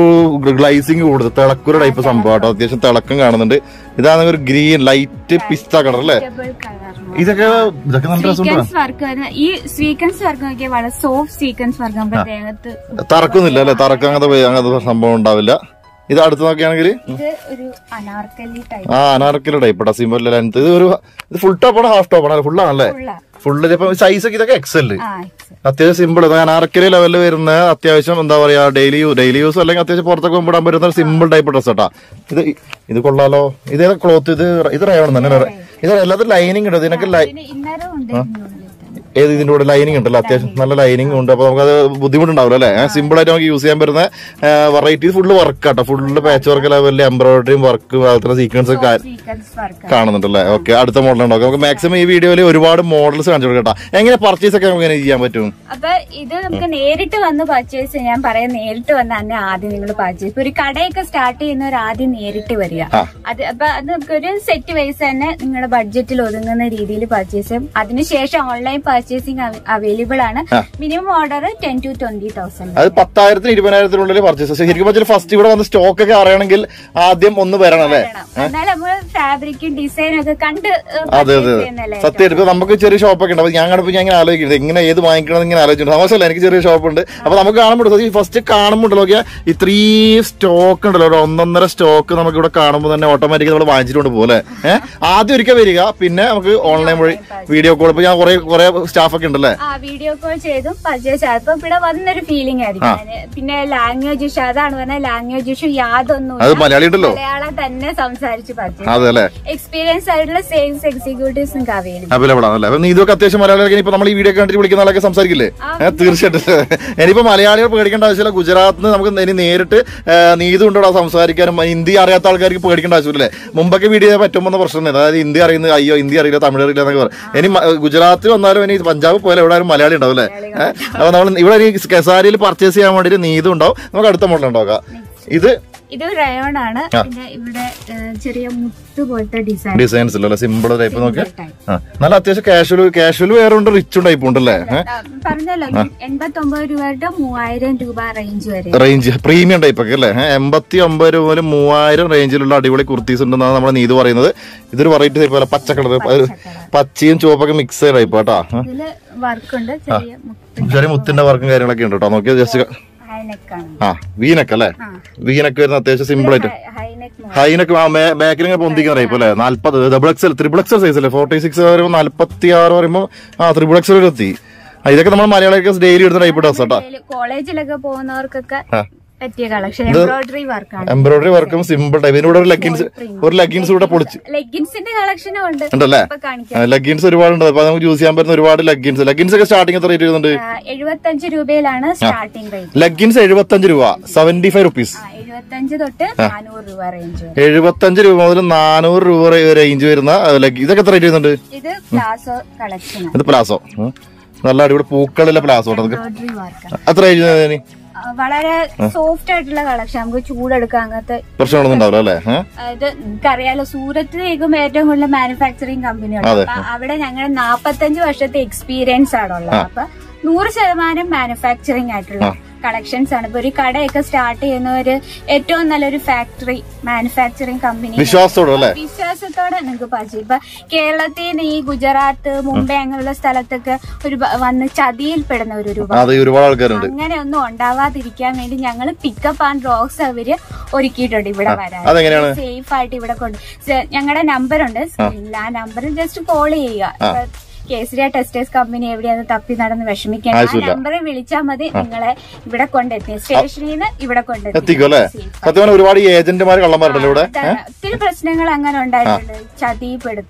ഗ്ലൈസിങ് കൂടുതൽ തിളക്കൊരു ടൈപ്പ് സംഭവം കേട്ടോ അത്യാവശ്യം തിളക്കം കാണുന്നുണ്ട് ഇതാണ് ഒരു ഗ്രീൻ ലൈറ്റ് പിസ്ത കളർ അല്ലേ ഇതൊക്കെ ഇതൊക്കെ നല്ല രസമുണ്ട് സ്വീക്കൻസ് വർക്ക് വരുന്ന ഈ സ്വീക്കൻസ് വർക്ക് നോക്കിയാൽ വളരെ സോഫ്റ്റ് സ്വീക്കൻസ് വർക്ക് നമ്മുടെ ദേഹത്ത് തറക്കുന്നില്ല അല്ലേ തറക്കം അങ്ങനത്തെ വേ- അങ്ങനത്തെ സംഭവം ഉണ്ടാവില്ല ഇത് അടുത്ത് നോക്കുകയാണെങ്കിൽ ഇത് ഒരു അനാർക്കലി ടൈപ്പ് ആ അനാർക്കിലെ ടൈപ്പ് ഇടാ സിമ്പിൾ ലെങ്ത് ഇത് ഒരു ഇത് ഫുൾ ടോപ്പ് ആണ് ഹാഫ് ടോപ്പ് ആണ് ഫുൾ ആണല്ലേ ഉള്ള ഫുള്ള് ഇപ്പൊ സൈസ് ഒക്കെ ഇതൊക്കെ എക്സല് ആ അത്യാവശ്യം സിമ്പിൾ അനാർക്കലി ലെവലിൽ വരുന്ന അത്യാവശ്യം എന്താ പറയാ ഡെയിലി ഡെയിലി യൂസ് അല്ലെങ്കിൽ അത്യാവശ്യം പുറത്തൊക്കെ പോകുമ്പോൾ ഇടാൻ പറ്റുന്ന സിമ്പിൾ ടൈപ്പ് ഡ്രസ് കേട്ടാ ഇത് ഇത് കൊള്ളാലോ ഇത് ക്ലോത്ത് ഇത് ഇത് റയോൺ തന്നെ അല്ലേ? ഇത് എല്ലാത്തിനും ലൈനിങ് ഉണ്ട് ഇതിനൊക്കെ ലൈ- പിന്നെ ഇന്നരം ഉണ്ട് ഇതിനുള്ളിൽ തന്നെ. ഏത് ഇതിന്റെ കൂടെ ലൈനിങ് ഉണ്ടല്ലോ അത്യാവശ്യം നല്ല ലൈനിങ് ഉണ്ട് അപ്പൊ നമുക്കത് ബുദ്ധിമുട്ടുണ്ടാവില്ല അല്ലേ സിമ്പിൾ ആയിട്ട് നമുക്ക് യൂസ് ചെയ്യാൻ പറ്റുന്ന വെറൈറ്റി ഫുള്ള് വർക്ക് കേട്ടോ ഫുള്ള് പാച്ച് വർക്ക് ലെവലിൽ എംബ്രോയിഡറിയും വർക്ക് അതുപോലെ സീക്വൻസ് ഒക്കെ സ്വീക്കൻസ് വർക്ക് കാണുന്നുണ്ടല്ലേ ഓക്കെ അടുത്ത മോഡൽ ഉണ്ടോ നമുക്ക് മാക്സിമം ഈ വീഡിയോയിൽ ഒരുപാട് മോഡൽസ് കാണിച്ചു കൊടുക്കട്ടോ എങ്ങനെ പർച്ചേസ് ഒക്കെ നമുക്ക് എങ്ങനെ ചെയ്യാൻ പറ്റും അപ്പൊ ഇത് നമുക്ക് നേരിട്ട് വന്ന് പർച്ചേസ് ഞാൻ പറയാം നേരിട്ട് വന്ന് തന്നെ ആദ്യം നിങ്ങൾ പർച്ചേസ് ഇപ്പൊ ഒരു കടയൊക്കെ സ്റ്റാർട്ട് ചെയ്യുന്നവർ ആദ്യം നേരിട്ട് വരിക ആ. അത് അപ്പൊ അത് നമുക്ക് ഒരു സെറ്റ് വൈസ് തന്നെ നിങ്ങളുടെ ബഡ്ജറ്റിൽ ഒതുങ്ങുന്ന രീതിയിൽ പർച്ചേസ് ചെയ്യും അതിനുശേഷം ഓൺലൈൻ പർച്ചേസിംഗ് അവൈലബിൾ ആണ് ആ. Minimum order ten to twenty thousand അത് പത്തായിരത്തിന് ഇരുപതിനായിരത്തിനുള്ളിൽ പർച്ചേസ് ശരിക്കും പറഞ്ഞാൽ ഫസ്റ്റ് ഇവിടെ വന്ന് സ്റ്റോക്ക് ഒക്കെ അറിയണമെങ്കിൽ ആദ്യം ഒന്ന് വരണം അല്ലേ എന്നാൽ നമ്മൾ ഫാബ്രിക്കും ഡിസൈനും ഒക്കെ കണ്ട് ഏഹ്, അതെ purchase അതെ ചെയ്യുന്നതല്ലേ സത്യം ഇപ്പൊ നമുക്ക് ചെറിയ ഷോപ്പൊക്കെ ഉണ്ട് അപ്പൊ ഞാൻ കണ്ടപ്പോ ഞാൻ ഇങ്ങനെ ആലോചിക്കുന്നത് ഇങ്ങനെ ഏത് വാങ്ങിക്കണം എന്ന് ഇങ്ങനെ ആലോചിച്ചിട്ടുണ്ട് തമാശല്ല എനിക്ക് ചെറിയ ഷോപ്പ് ഉണ്ട് അപ്പൊ നമുക്ക് കാണുമ്പോൾ ഫസ്റ്റ് കാണുമ്പോൾ ഉണ്ടല്ലോ നോക്കിയാൽ ഇത്രയും സ്റ്റോക്ക് ഉണ്ടല്ലോ ഒരു ഒന്നൊന്നര സ്റ്റോക്ക് നമുക്ക് ഇവിടെ കാണുമ്പോൾ തന്നെ ഓട്ടോമാറ്റിക് നമ്മൾ വാങ്ങിച്ചിട്ടുണ്ട് പോലെ ഏഹ് ആദ്യം ഒരിക്കൽ വരിക പിന്നെ നമുക്ക് ഓൺലൈൻ വഴി വീഡിയോ കോൾ ഇപ്പൊ ഞാൻ കുറെ കുറെ സ്റ്റാഫ് ഒക്കെ ഉണ്ടല്ലേ ആ വീഡിയോ കോൾ ചെയ്തും പർച്ചേസ് അപ്പൊ ഇവിടെ വന്നൊരു ഫീലിംഗ് ആയിരിക്കും അതിന്. പിന്നെ ലാംഗ്വേജ് ഇഷ്യൂ അതാണ് പറഞ്ഞ ലാംഗ്വേജ് ഇഷ്യൂ യാതൊന്നും അത് മലയാളി ഉണ്ടല്ലോ മലയാളം തന്നെ സംസാരിച്ച് പർച്ചേസ് അതെ അല്ലേ എക്സ്പീരിയൻസ് ആയിട്ടുള്ള സെയിൽസ് എക്സിക്യൂട്ടീവ്സ് നിങ്ങൾക്ക് അവൈലബിൾ അവൈലബിൾ ആണല്ലേ അപ്പൊ നീ ഇതൊക്കെ അത്യാവശ്യം മലയാളികൾ ഇപ്പൊ നമ്മൾ ഈ വീഡിയോ കണ്ടിട്ട് വിളിക്കുന്ന ആളൊക്കെ സംസാരിക്കില്ലേ ഏ, തീർച്ചയായിട്ടും ഇനിയിപ്പോ മലയാളികൾ പേടിക്കേണ്ട ആവശ്യമില്ല ഗുജറാത്തിൽ നിന്ന് നമുക്ക് ഇനി നേരിട്ട് ഏ, നീതി കൊണ്ടോ സംസാരിക്കാനും ഹിന്ദി അറിയാത്ത ആൾക്കാർക്ക് പേടിക്കേണ്ട ആവശ്യമില്ലേ മുമ്പൊക്കെ വീഡിയോ പറ്റുമെന്ന പ്രശ്നം അതായത് ഹിന്ദി അറിയുന്നത് അയ്യോ ഹിന്ദി അറിയില്ല തമിഴ് അറിയില്ല എന്നൊക്കെ പറയും ഇനി മ- ഗുജറാത്തിൽ വന്നാലും ഇനി പഞ്ചാബ് പോലെ എവിടെ ആയാലും മലയാളി ഉണ്ടാവും അല്ലേ ഏ, അപ്പൊ നമ്മൾ ഇവിടെ ഈ കെസാരിയിൽ പർച്ചേസ് ചെയ്യാൻ വേണ്ടിയിട്ട് നീതി ഉണ്ടാവും നമുക്ക് അടുത്ത മോഡൽ ഉണ്ടാക്കാം ഇത് ഇത് റയോൺ ആണ് പിന്നെ ഇവിടെ ഏഹ്, ചെറിയ മുത്ത് പോലത്തെ ഡിസൈൻ ഡിസൈൻസ് ഇല്ലല്ലോ സിമ്പിൾ ടൈപ്പ് നോക്കിയാൽ ആ നല്ല അത്യാവശ്യം കാഷ്വൽ കാഷ്വൽ വേറെ ഉണ്ട് റിച്ചും ടൈപ്പ് ഉണ്ടല്ലേ ഏ? പറഞ്ഞല്ലോ എൺപത്തി ഒമ്പത് രൂപ തൊട്ട് മൂവായിരം രൂപ റേഞ്ച് വരെ റേഞ്ച് പ്രീമിയം ടൈപ്പ് ഒക്കെ അല്ലേ ഏഹ് എൺപത്തി ഒമ്പത് രൂപ മുതൽ മൂവായിരം റേഞ്ചിലുള്ള അടിപൊളി കുർത്തീസ് ഉണ്ടെന്നാണ് നമ്മുടെ നീത് പറയുന്നത് ഇതൊരു വെറൈറ്റി ടൈപ്പ് അല്ല പച്ച കളർ പച്ചയും ചുവപ്പൊക്കെ മിക്സ് ചെയ്ത ടൈപ്പ് കേട്ടോ ഏഹ്. ഇതില് വർക്കുണ്ട് ചെറിയ മുത്ത് ചെറിയ മുത്തിന്റെ വർക്കും കാര്യങ്ങളൊക്കെ ഉണ്ട് കേട്ടോ നോക്കിയാൽ ജസ്റ്റ് ഹൈനെക്കാണ് ആ വീനക്ക് അല്ലേ വീനക്ക് വരുന്ന അത്യാവശ്യം സിമ്പിൾ ആയിട്ട് ഹൈനെക്ക് ഹൈനക്ക് ബാക്കിൽ ഇങ്ങനെ പൊന്തിക്കുന്ന ടൈപ്പ് അല്ലേ നാല്പത് double XL triple XL size അല്ലേ ഫോർട്ടി സിക്സ് വരുമ്പോൾ നാല്പത്തി ആറ് പറയുമ്പോൾ ആ ത്രിബിൾ എക്സൽ വരെ എത്തി ആ, ഇതൊക്കെ നമ്മൾ മലയാളികൾക്ക് ഡെയിലി എടുത്ത ടൈപ്പ് ഡ്രസ് കേട്ടോ കോളേജിലൊക്കെ പോകുന്നവർക്കൊക്കെ ആ. പറ്റിയ കളക്ഷൻ എംബ്രോയിഡറി വർക്കാണ് എംബ്രോയിഡറി വർക്കും സിമ്പിൾ ടൈപ്പ് ഇതിനൂടെ ഒരു ലെഗിൻസ് ഒരു ലെഗിൻസ് കൂടെ പൊളിച്ച് ലെഗിൻസിന്റെ കളക്ഷനും ഉണ്ട് ഉണ്ടല്ലേ ഇപ്പൊ കാണിക്കാം ലെഗിൻസ് ഒരുപാടുണ്ട് അപ്പൊ നമുക്ക് യൂസ് ചെയ്യാൻ പറ്റുന്ന ഒരുപാട് ലെഗിൻസ് ലെഗിൻസ് ഒക്കെ സ്റ്റാർട്ടിംഗ് എത്ര റേറ്റ് വരുന്നുണ്ട് എഴുപത്തഞ്ച് രൂപയിലാണ് സ്റ്റാർട്ടിംഗ് റേറ്റ് ലെഗിൻസ് എഴുപത്തഞ്ച് രൂപ സെവന്റി ഫൈവ് റുപ്പീസ് എഴുപത്തഞ്ച് തൊട്ട് നാനൂറ് രൂപ റേഞ്ച് വരെ എഴുപത്തഞ്ച് രൂപ മുതൽ നാനൂറ് രൂപ റേഞ്ച് വരുന്ന ലെഗ് ഇതൊക്കെ എത്ര റേറ്റ് വരുന്നുണ്ട് ഇത് പ്ലാസോ കളക്ഷൻ ഇത് പ്ലാസോ ഉം. നല്ല അടിപൊടി പൂക്കളുള്ള പ്ലാസോ കേട്ടോ അതൊക്കെ എംബ്രോയിഡറി വർക്ക് എത്ര റേഞ്ച് വരുന്നതിന് വളരെ സോഫ്റ്റ് ആയിട്ടുള്ള കളക്ഷൻ നമുക്ക് ചൂടെടുക്കാൻ അങ്ങനത്തെ പ്രശ്നങ്ങളൊന്നും ഉണ്ടാവില്ല അല്ലേ ഏഹ്? ഇത് നിങ്ങൾക്കറിയാലോ സൂറത്ത് കേൾക്കുമ്പോൾ ഏറ്റവും കൂടുതൽ മാനുഫാക്ചറിങ് കമ്പനിയാണ് അതെ. അപ്പൊ അവിടെ ഞങ്ങൾ നാപ്പത്തഞ്ച് വർഷത്തെ എക്സ്പീരിയൻസ് ആണുള്ളത് അപ്പൊ നൂറ് ശതമാനം മാനുഫാക്ചറിങ് ആയിട്ടുള്ള കളക്ഷൻസ് ആണ് ഇപ്പൊ ഒരു കടയൊക്കെ സ്റ്റാർട്ട് ചെയ്യുന്ന ഒരു ഏറ്റവും നല്ലൊരു ഫാക്ടറി മാനുഫാക്ചറിങ് കമ്പനി വിശ്വാസത്തോടെ അല്ലേ വിശ്വാസത്തോടെ നിങ്ങൾക്ക് പറിച്ചു ഇപ്പൊ കേരളത്തിൽ നിന്ന് ഈ ഗുജറാത്ത് മുംബൈ അങ്ങനെയുള്ള സ്ഥലത്തൊക്കെ ഒരു ബ- വന്ന് ചതിയിൽപ്പെടുന്ന ഒരു രൂപ അത് ഒരുപാട് ആൾക്കാരുണ്ട് അങ്ങനെ ഒന്നും ഉണ്ടാവാതിരിക്കാൻ വേണ്ടി ഞങ്ങൾ പിക്കപ്പ് ആൻഡ് ഡ്രോപ്പ് സൗകര്യം ഒരുക്കിയിട്ടുണ്ട് ഇവിടെ വരാൻ അതെങ്ങനെയാണ് സേഫ് ആയിട്ട് ഇവിടെ കൊണ്ട് ഞങ്ങളുടെ നമ്പർ ഉണ്ട് സ്ക്രീനിൽ ആ നമ്പറിൽ ജസ്റ്റ് കോൾ ചെയ്യുക ഇപ്പൊ കേസരിയ ടെക്സ്റ്റൈൽസ് കമ്പനി എവിടെയാന്ന് തപ്പി നടന്ന് വിഷമിക്കാൻ ആ ആവശ്യമില്ല. നമ്പറിൽ വിളിച്ചാൽ മതി നിങ്ങളെ ഇവിടെ കൊണ്ടെത്തി സ്റ്റേഷനിൽ നിന്ന് ഇവിടെ കൊണ്ടെത്തി എത്തിക്കും അല്ലേ സത്യം പറഞ്ഞാൽ ഒരുപാട് ഏജന്റുമാർ കള്ളന്മാരുണ്ടല്ലോ ഇവിടെ ഒത്തിരി പ്രശ്നങ്ങൾ അങ്ങനെ ഉണ്ടായിട്ടുണ്ട് ചതിപ്പെടുത്തുക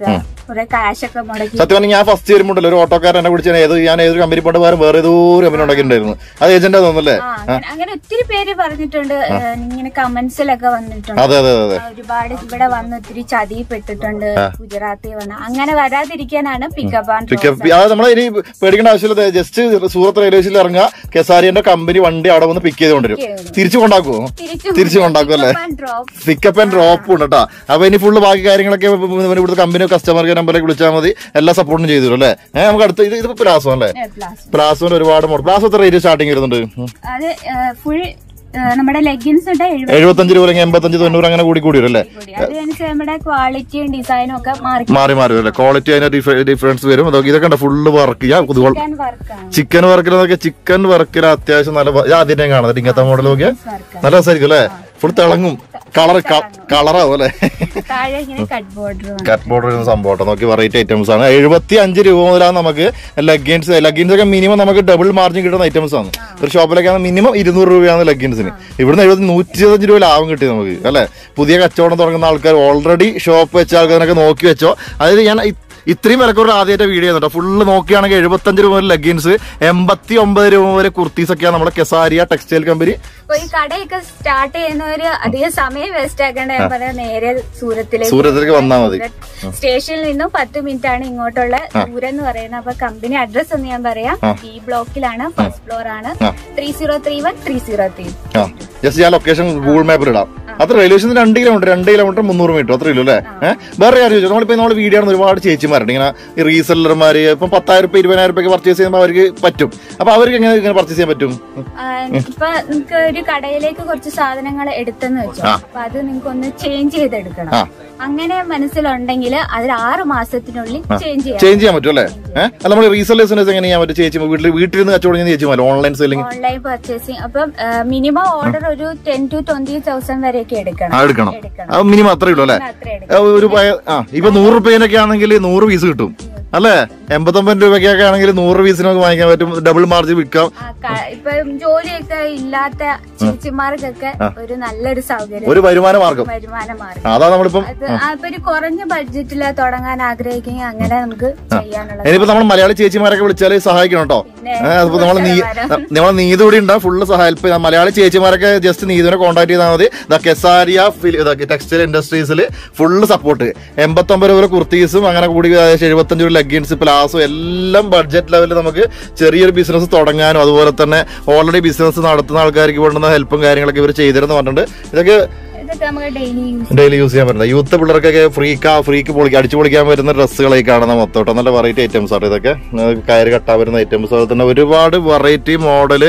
കുറെ കാശൊക്കെ മുടക്കി സത്യം പറഞ്ഞാൽ ഞാൻ ഫസ്റ്റ് വരുമ്പോണ്ടല്ലോ ഒരു ഓട്ടോക്കാരൻ എന്നെ വിളിച്ചാൽ ഏത് ഞാൻ ഏതൊരു കമ്പനി പോയിട്ട് വേറെ വേറെ ഏതോ ഒരു കമ്പനി ഉണ്ടാക്കിയിട്ടുണ്ടായിരുന്നു അത് ഏജന്റാ തോന്നുന്നല്ലേ ആ അങ്ങനെ അങ്ങനെ ഒത്തിരി പേര് പറഞ്ഞിട്ടുണ്ട് ഏഹ്, ഇങ്ങനെ കമന്റ്സിലൊക്കെ വന്നിട്ടുണ്ട് അതെ അതെ അതെ ആ, ഒരുപാട് ഇവിടെ വന്ന് ഒത്തിരി ചതിപ്പെട്ടിട്ടുണ്ട് ഗുജറാത്തിൽ വന്ന് അങ്ങനെ വരാതിരിക്കാനാണ് പിക്കപ്പ് ആൻഡ് പിക്കപ്പ് അത് നമ്മളെ ഇനി പേടിക്കേണ്ട ആവശ്യമില്ല ജസ്റ്റ് സൂറത്ത് റെയിൽവേ സ്റ്റേഷനിൽ ഇറങ്ങുക കെസാരിയന്റെ കമ്പനി വണ്ടി അവിടെ വന്ന് പിക്ക് ചെയ്ത് കൊണ്ടുവരും തിരിച്ചു കൊണ്ടാക്കുമോ തിരിച്ചു കൊണ്ടാക്കും അല്ലേ ഡ്രോപ്പ് പിക്കപ്പ് ആൻഡ് ഡ്രോപ്പ് ഉണ്ട് കേട്ടോ അപ്പൊ ഇനി ഫുള്ള് ബാക്കി കാര്യങ്ങളൊക്കെ ഇവിടുത്തെ കമ്പനി കസ്റ്റമർ കെയർ നമ്പറിലേക്ക് വിളിച്ചാൽ മതി എല്ലാ സപ്പോർട്ടും ചെയ്തു തരും അല്ലേ ഏഹ് നമുക്ക് അടുത്ത ഇത് ഇത് പ്ലാസോ അല്ലേ പ്ലാസ് പ്ലാസോന് ഒരുപാട് മോഡൽ പ്ലാസോ എത്ര റേറ്റ് സ്റ്റാർട്ടിങ് വരുന്നുണ്ട് ഉം. അത് ഫുൾ നമ്മുടെ ലെഗിൻസ് ഉണ്ട് എഴുപത് എഴുപത്തഞ്ച് രൂപ അല്ലെങ്കിൽ എൺപത്തഞ്ച് തൊണ്ണൂറ് അങ്ങനെ കൂടി കൂടി വരും അല്ലേ കൂടി അതനുസരിച്ച് നമ്മുടെ ക്വാളിറ്റിയും ഡിസൈനും ഒക്കെ മാറി മാറി മാറി വരും അല്ലേ ക്വാളിറ്റി അതിന് ഡിഫറൻസ് വരും അതൊക്കെ ഇതൊക്കെ ഉണ്ട് ഫുള്ള് വർക്ക് ചെയ്യാം വർക്കാണ് ചിക്കൻ വർക്കിലൊക്കെ ചിക്കൻ വർക്കിൽ അത്യാവശ്യം നല്ല വ- ഇത് ആദ്യം ഞാൻ കാണുന്നത് ഇങ്ങനത്തെ മോഡൽ നോക്കിയാൽ വർക്ക് നല്ല രസമായിരിക്കും അല്ലേ ഫുൾ തിളങ്ങും കളർ കളറാവും അല്ലേ താഴെ ഇങ്ങനെ കട്ട് ബോർഡർ കട്ട് ബോർഡർ വരുന്ന സംഭവം നോക്കി വെറൈറ്റി ഐറ്റംസ് ആണ് എഴുപത്തി അഞ്ച് രൂപ മുതലാണ് നമുക്ക് ലഗിൻസ് ലഗിൻസ് ഒക്കെ മിനിമം നമുക്ക് ഡബിൾ മാർജിൻ കിട്ടുന്ന ഐറ്റംസ് ആണ് ഒരു ഷോപ്പിലൊക്കെ മിനിമം ഇരുന്നൂറ് രൂപയാണ് ലഗിൻസിന് ഇവിടുന്ന് എഴുപത്തി നൂറ്റി ഇരുപത്തഞ്ച് രൂപ ലാഭം കിട്ടി നമുക്ക് അല്ലെ പുതിയ കച്ചവടം തുടങ്ങുന്ന ആൾക്കാർ ഓൾറെഡി ഷോപ്പ് വെച്ച ആൾക്കാരൊക്കെ നോക്കി വെച്ചോ അതായത് ഞാൻ ഇ- ഇത്രയും വിലക്കുറവ് ആദ്യമായിട്ട് വീഡിയോ ചെയ്യുന്നുണ്ടോ ഫുള്ള് നോക്കുകയാണെങ്കിൽ എഴുപത്തഞ്ച് രൂപ മുതൽ ലഗിൻസ് എൺപത്തി ഒമ്പത് രൂപ വരെ കുർത്തീസ് ഒക്കെയാണ് നമ്മുടെ കെസാരിയ ടെക്സ്റ്റൈൽ കമ്പനി അപ്പൊ ഈ കടയൊക്കെ സ്റ്റാർട്ട് ചെയ്യുന്നവര് അധികം സമയം വേസ്റ്റ് ആക്കേണ്ട ഞാൻ പറയാം നേരെ സൂരത്തിലേക്ക് സൂരത്തിലേക്ക് വന്നാൽ മതി സ്റ്റേഷനിൽ നിന്നും പത്ത് മിനിറ്റ് ആണ് ഇങ്ങോട്ടുള്ള ദൂരം എന്ന് പറയുന്നത് അപ്പൊ കമ്പനി അഡ്രസ് ഒന്ന് ഞാൻ പറയാം ഈ ബ്ലോക്കിലാണ് ഫസ്റ്റ് ഫ്ലോർ ആണ് three zero three one three zero three ആ ജസ്റ്റ് ഞാൻ ലൊക്കേഷൻ ഗൂഗിൾ മാപ്പിൽ ഇടാം അത് റെയിൽവേ സ്റ്റേഷൻ രണ്ട് കിലോമീറ്റർ രണ്ട് കിലോമീറ്റർ മുന്നൂറ് മീറ്റർ അത്രേ ഉള്ളൂ അല്ലേ ഏഹ് വേറെ കാര്യം ചോദിച്ചു നമ്മളിപ്പോ നമ്മൾ വീഡിയോ ആണ് ഒരുപാട് ചേച്ചിമാരുണ്ട് ഇങ്ങനെ ഈ റീസെല്ലർമാര് ഇപ്പം പത്തായിരം രൂപ ഇരുപതിനായിരം രൂപയ്ക്ക് പർച്ചേസ് ചെയ്യുമ്പോൾ അവർക്ക് പറ്റും അപ്പൊ അവർക്ക് എങ്ങനെ ഇങ്ങനെ പർച്ചേസ് ചെയ്യാൻ പറ്റും ഇപ്പൊ നിങ്ങൾക്ക് ഒരു കടയിലേക്ക് കുറച്ച് സാധനങ്ങൾ എടുത്തെന്ന് വെച്ചോ അപ്പൊ അത് നിങ്ങൾക്ക് ഒന്ന് ചേഞ്ച് ചെയ്തെടുക്കണം ആ. അങ്ങനെ മനസ്സിലുണ്ടെങ്കിൽ അതിൽ ആറ് മാസത്തിനുള്ളിൽ ചേഞ്ച് ചെയ്യാം ചേഞ്ച് ചെയ്യാൻ പറ്റും അല്ലേ ഏഹ് അല്ല നമ്മൾ റീസെല്ലേഴ്സിനെ എങ്ങനെ ചെയ്യാൻ പറ്റും ചേച്ചി വീട്ടിൽ വീട്ടിൽ നിന്ന് കച്ചവടം ചെയ്യുന്ന ചേച്ചിമാർ ഓൺലൈൻ സെല്ലിംഗ് ഓൺലൈൻ പർച്ചേസിങ് അപ്പം മിനിമം ഓർഡർ ഒരു ടെൻ ടു ട്വന്റി തൗസൻഡ് വരെയൊക്കെ എടുക്കണം ആ എടുക്കണം എടുക്കണം അത് മിനിമം അത്രേ ഉള്ളൂ അല്ലേ അത്ര എടുക്കണം ആ, ഒരു പയ- ആ ഇപ്പൊ നൂറ് റുപ്യനൊക്കെ ആണെങ്കിൽ നൂറ് പീസ് കിട്ടും അല്ലേ എൺപത്തൊമ്പത് രൂപയ്ക്കൊക്കെ ആണെങ്കിൽ നൂറ് പീസിന് നമുക്ക് വാങ്ങിക്കാൻ പറ്റും ഡബിൾ മാർജിൻ വിൽക്കാം ആ, ക- ഇപ്പൊ ജോലിയൊക്കെ ഇല്ലാത്ത ചേച്ചിമാർക്കൊക്കെ ഒരു നല്ലൊരു സൗകര്യം ഒരു വരുമാന മാർഗം വരുമാന മാർഗം ആ, അതാ നമ്മളിപ്പം അത് ആ, ഇപ്പൊ ഒരു കുറഞ്ഞ ബഡ്ജറ്റിൽ തുടങ്ങാൻ ആഗ്രഹിക്കുമെങ്കിൽ അങ്ങനെ നമുക്ക് ചെയ്യാനുള്ളത് ഇനിയിപ്പോ നമ്മൾ മലയാളി ചേച്ചിമാരൊക്കെ വിളിച്ചാൽ സഹായിക്കണം കേട്ടോ പിന്നെ അതിപ്പോ നമ്മൾ നീ നമ്മളെ നീതി കൂടി ഉണ്ടാവും ഫുള്ള് ഹെൽപ്പ് ചെയ്യാം മലയാളി ചേച്ചിമാരൊക്കെ ജസ്റ്റ് നീതിനെ കോൺടാക്ട് ചെയ്താൽ മതി ദ കെസാരിയ ടെക്സ്റ്റൈൽ ഇൻഡസ്ട്രീസിൽ ഫുള്ള് സപ്പോർട്ട് എൺപത്തൊമ്പത് രൂപ കുർത്തീസും അങ്ങനെ കൂടി ഏകദേശം എഴുപത്തഞ്ച് രൂപ ലെഗിൻസ് പ്ലാസും എല്ലാം ബഡ്ജറ്റ് ലെവലിൽ നമുക്ക് ചെറിയൊരു ബിസിനസ് തുടങ്ങാനും അതുപോലെ തന്നെ ഓൾറെഡി ബിസിനസ് നടത്തുന്ന ആൾക്കാർക്ക് വേണ്ടുന്ന ഹെൽപ്പും കാര്യങ്ങളൊക്കെ ഇവർ ചെയ്തിരുന്നു പറഞ്ഞിട്ടുണ്ട് ഇതൊക്കെ ഇതൊക്കെ നമുക്ക് ഡെയിലി യൂസ് ഡെയിലി യൂസ് ചെയ്യാൻ പറ്റുന്നത് യൂത്ത് പിള്ളേർക്കൊക്കെ ഫ്രീക്ക് ഫ്രീക്ക് പൊളിക്കുക അടിച്ചു പൊളിക്കാൻ പറ്റുന്ന ഡ്രസ്സുകളായി കാണുന്ന മൊത്തം നല്ല വെറൈറ്റി ഐറ്റംസ് ആണ് ഇതൊക്കെ ആ, കയറ് കെട്ടാൻ വരുന്ന ഐറ്റംസ് അതുപോലെ തന്നെ ഒരുപാട് variety model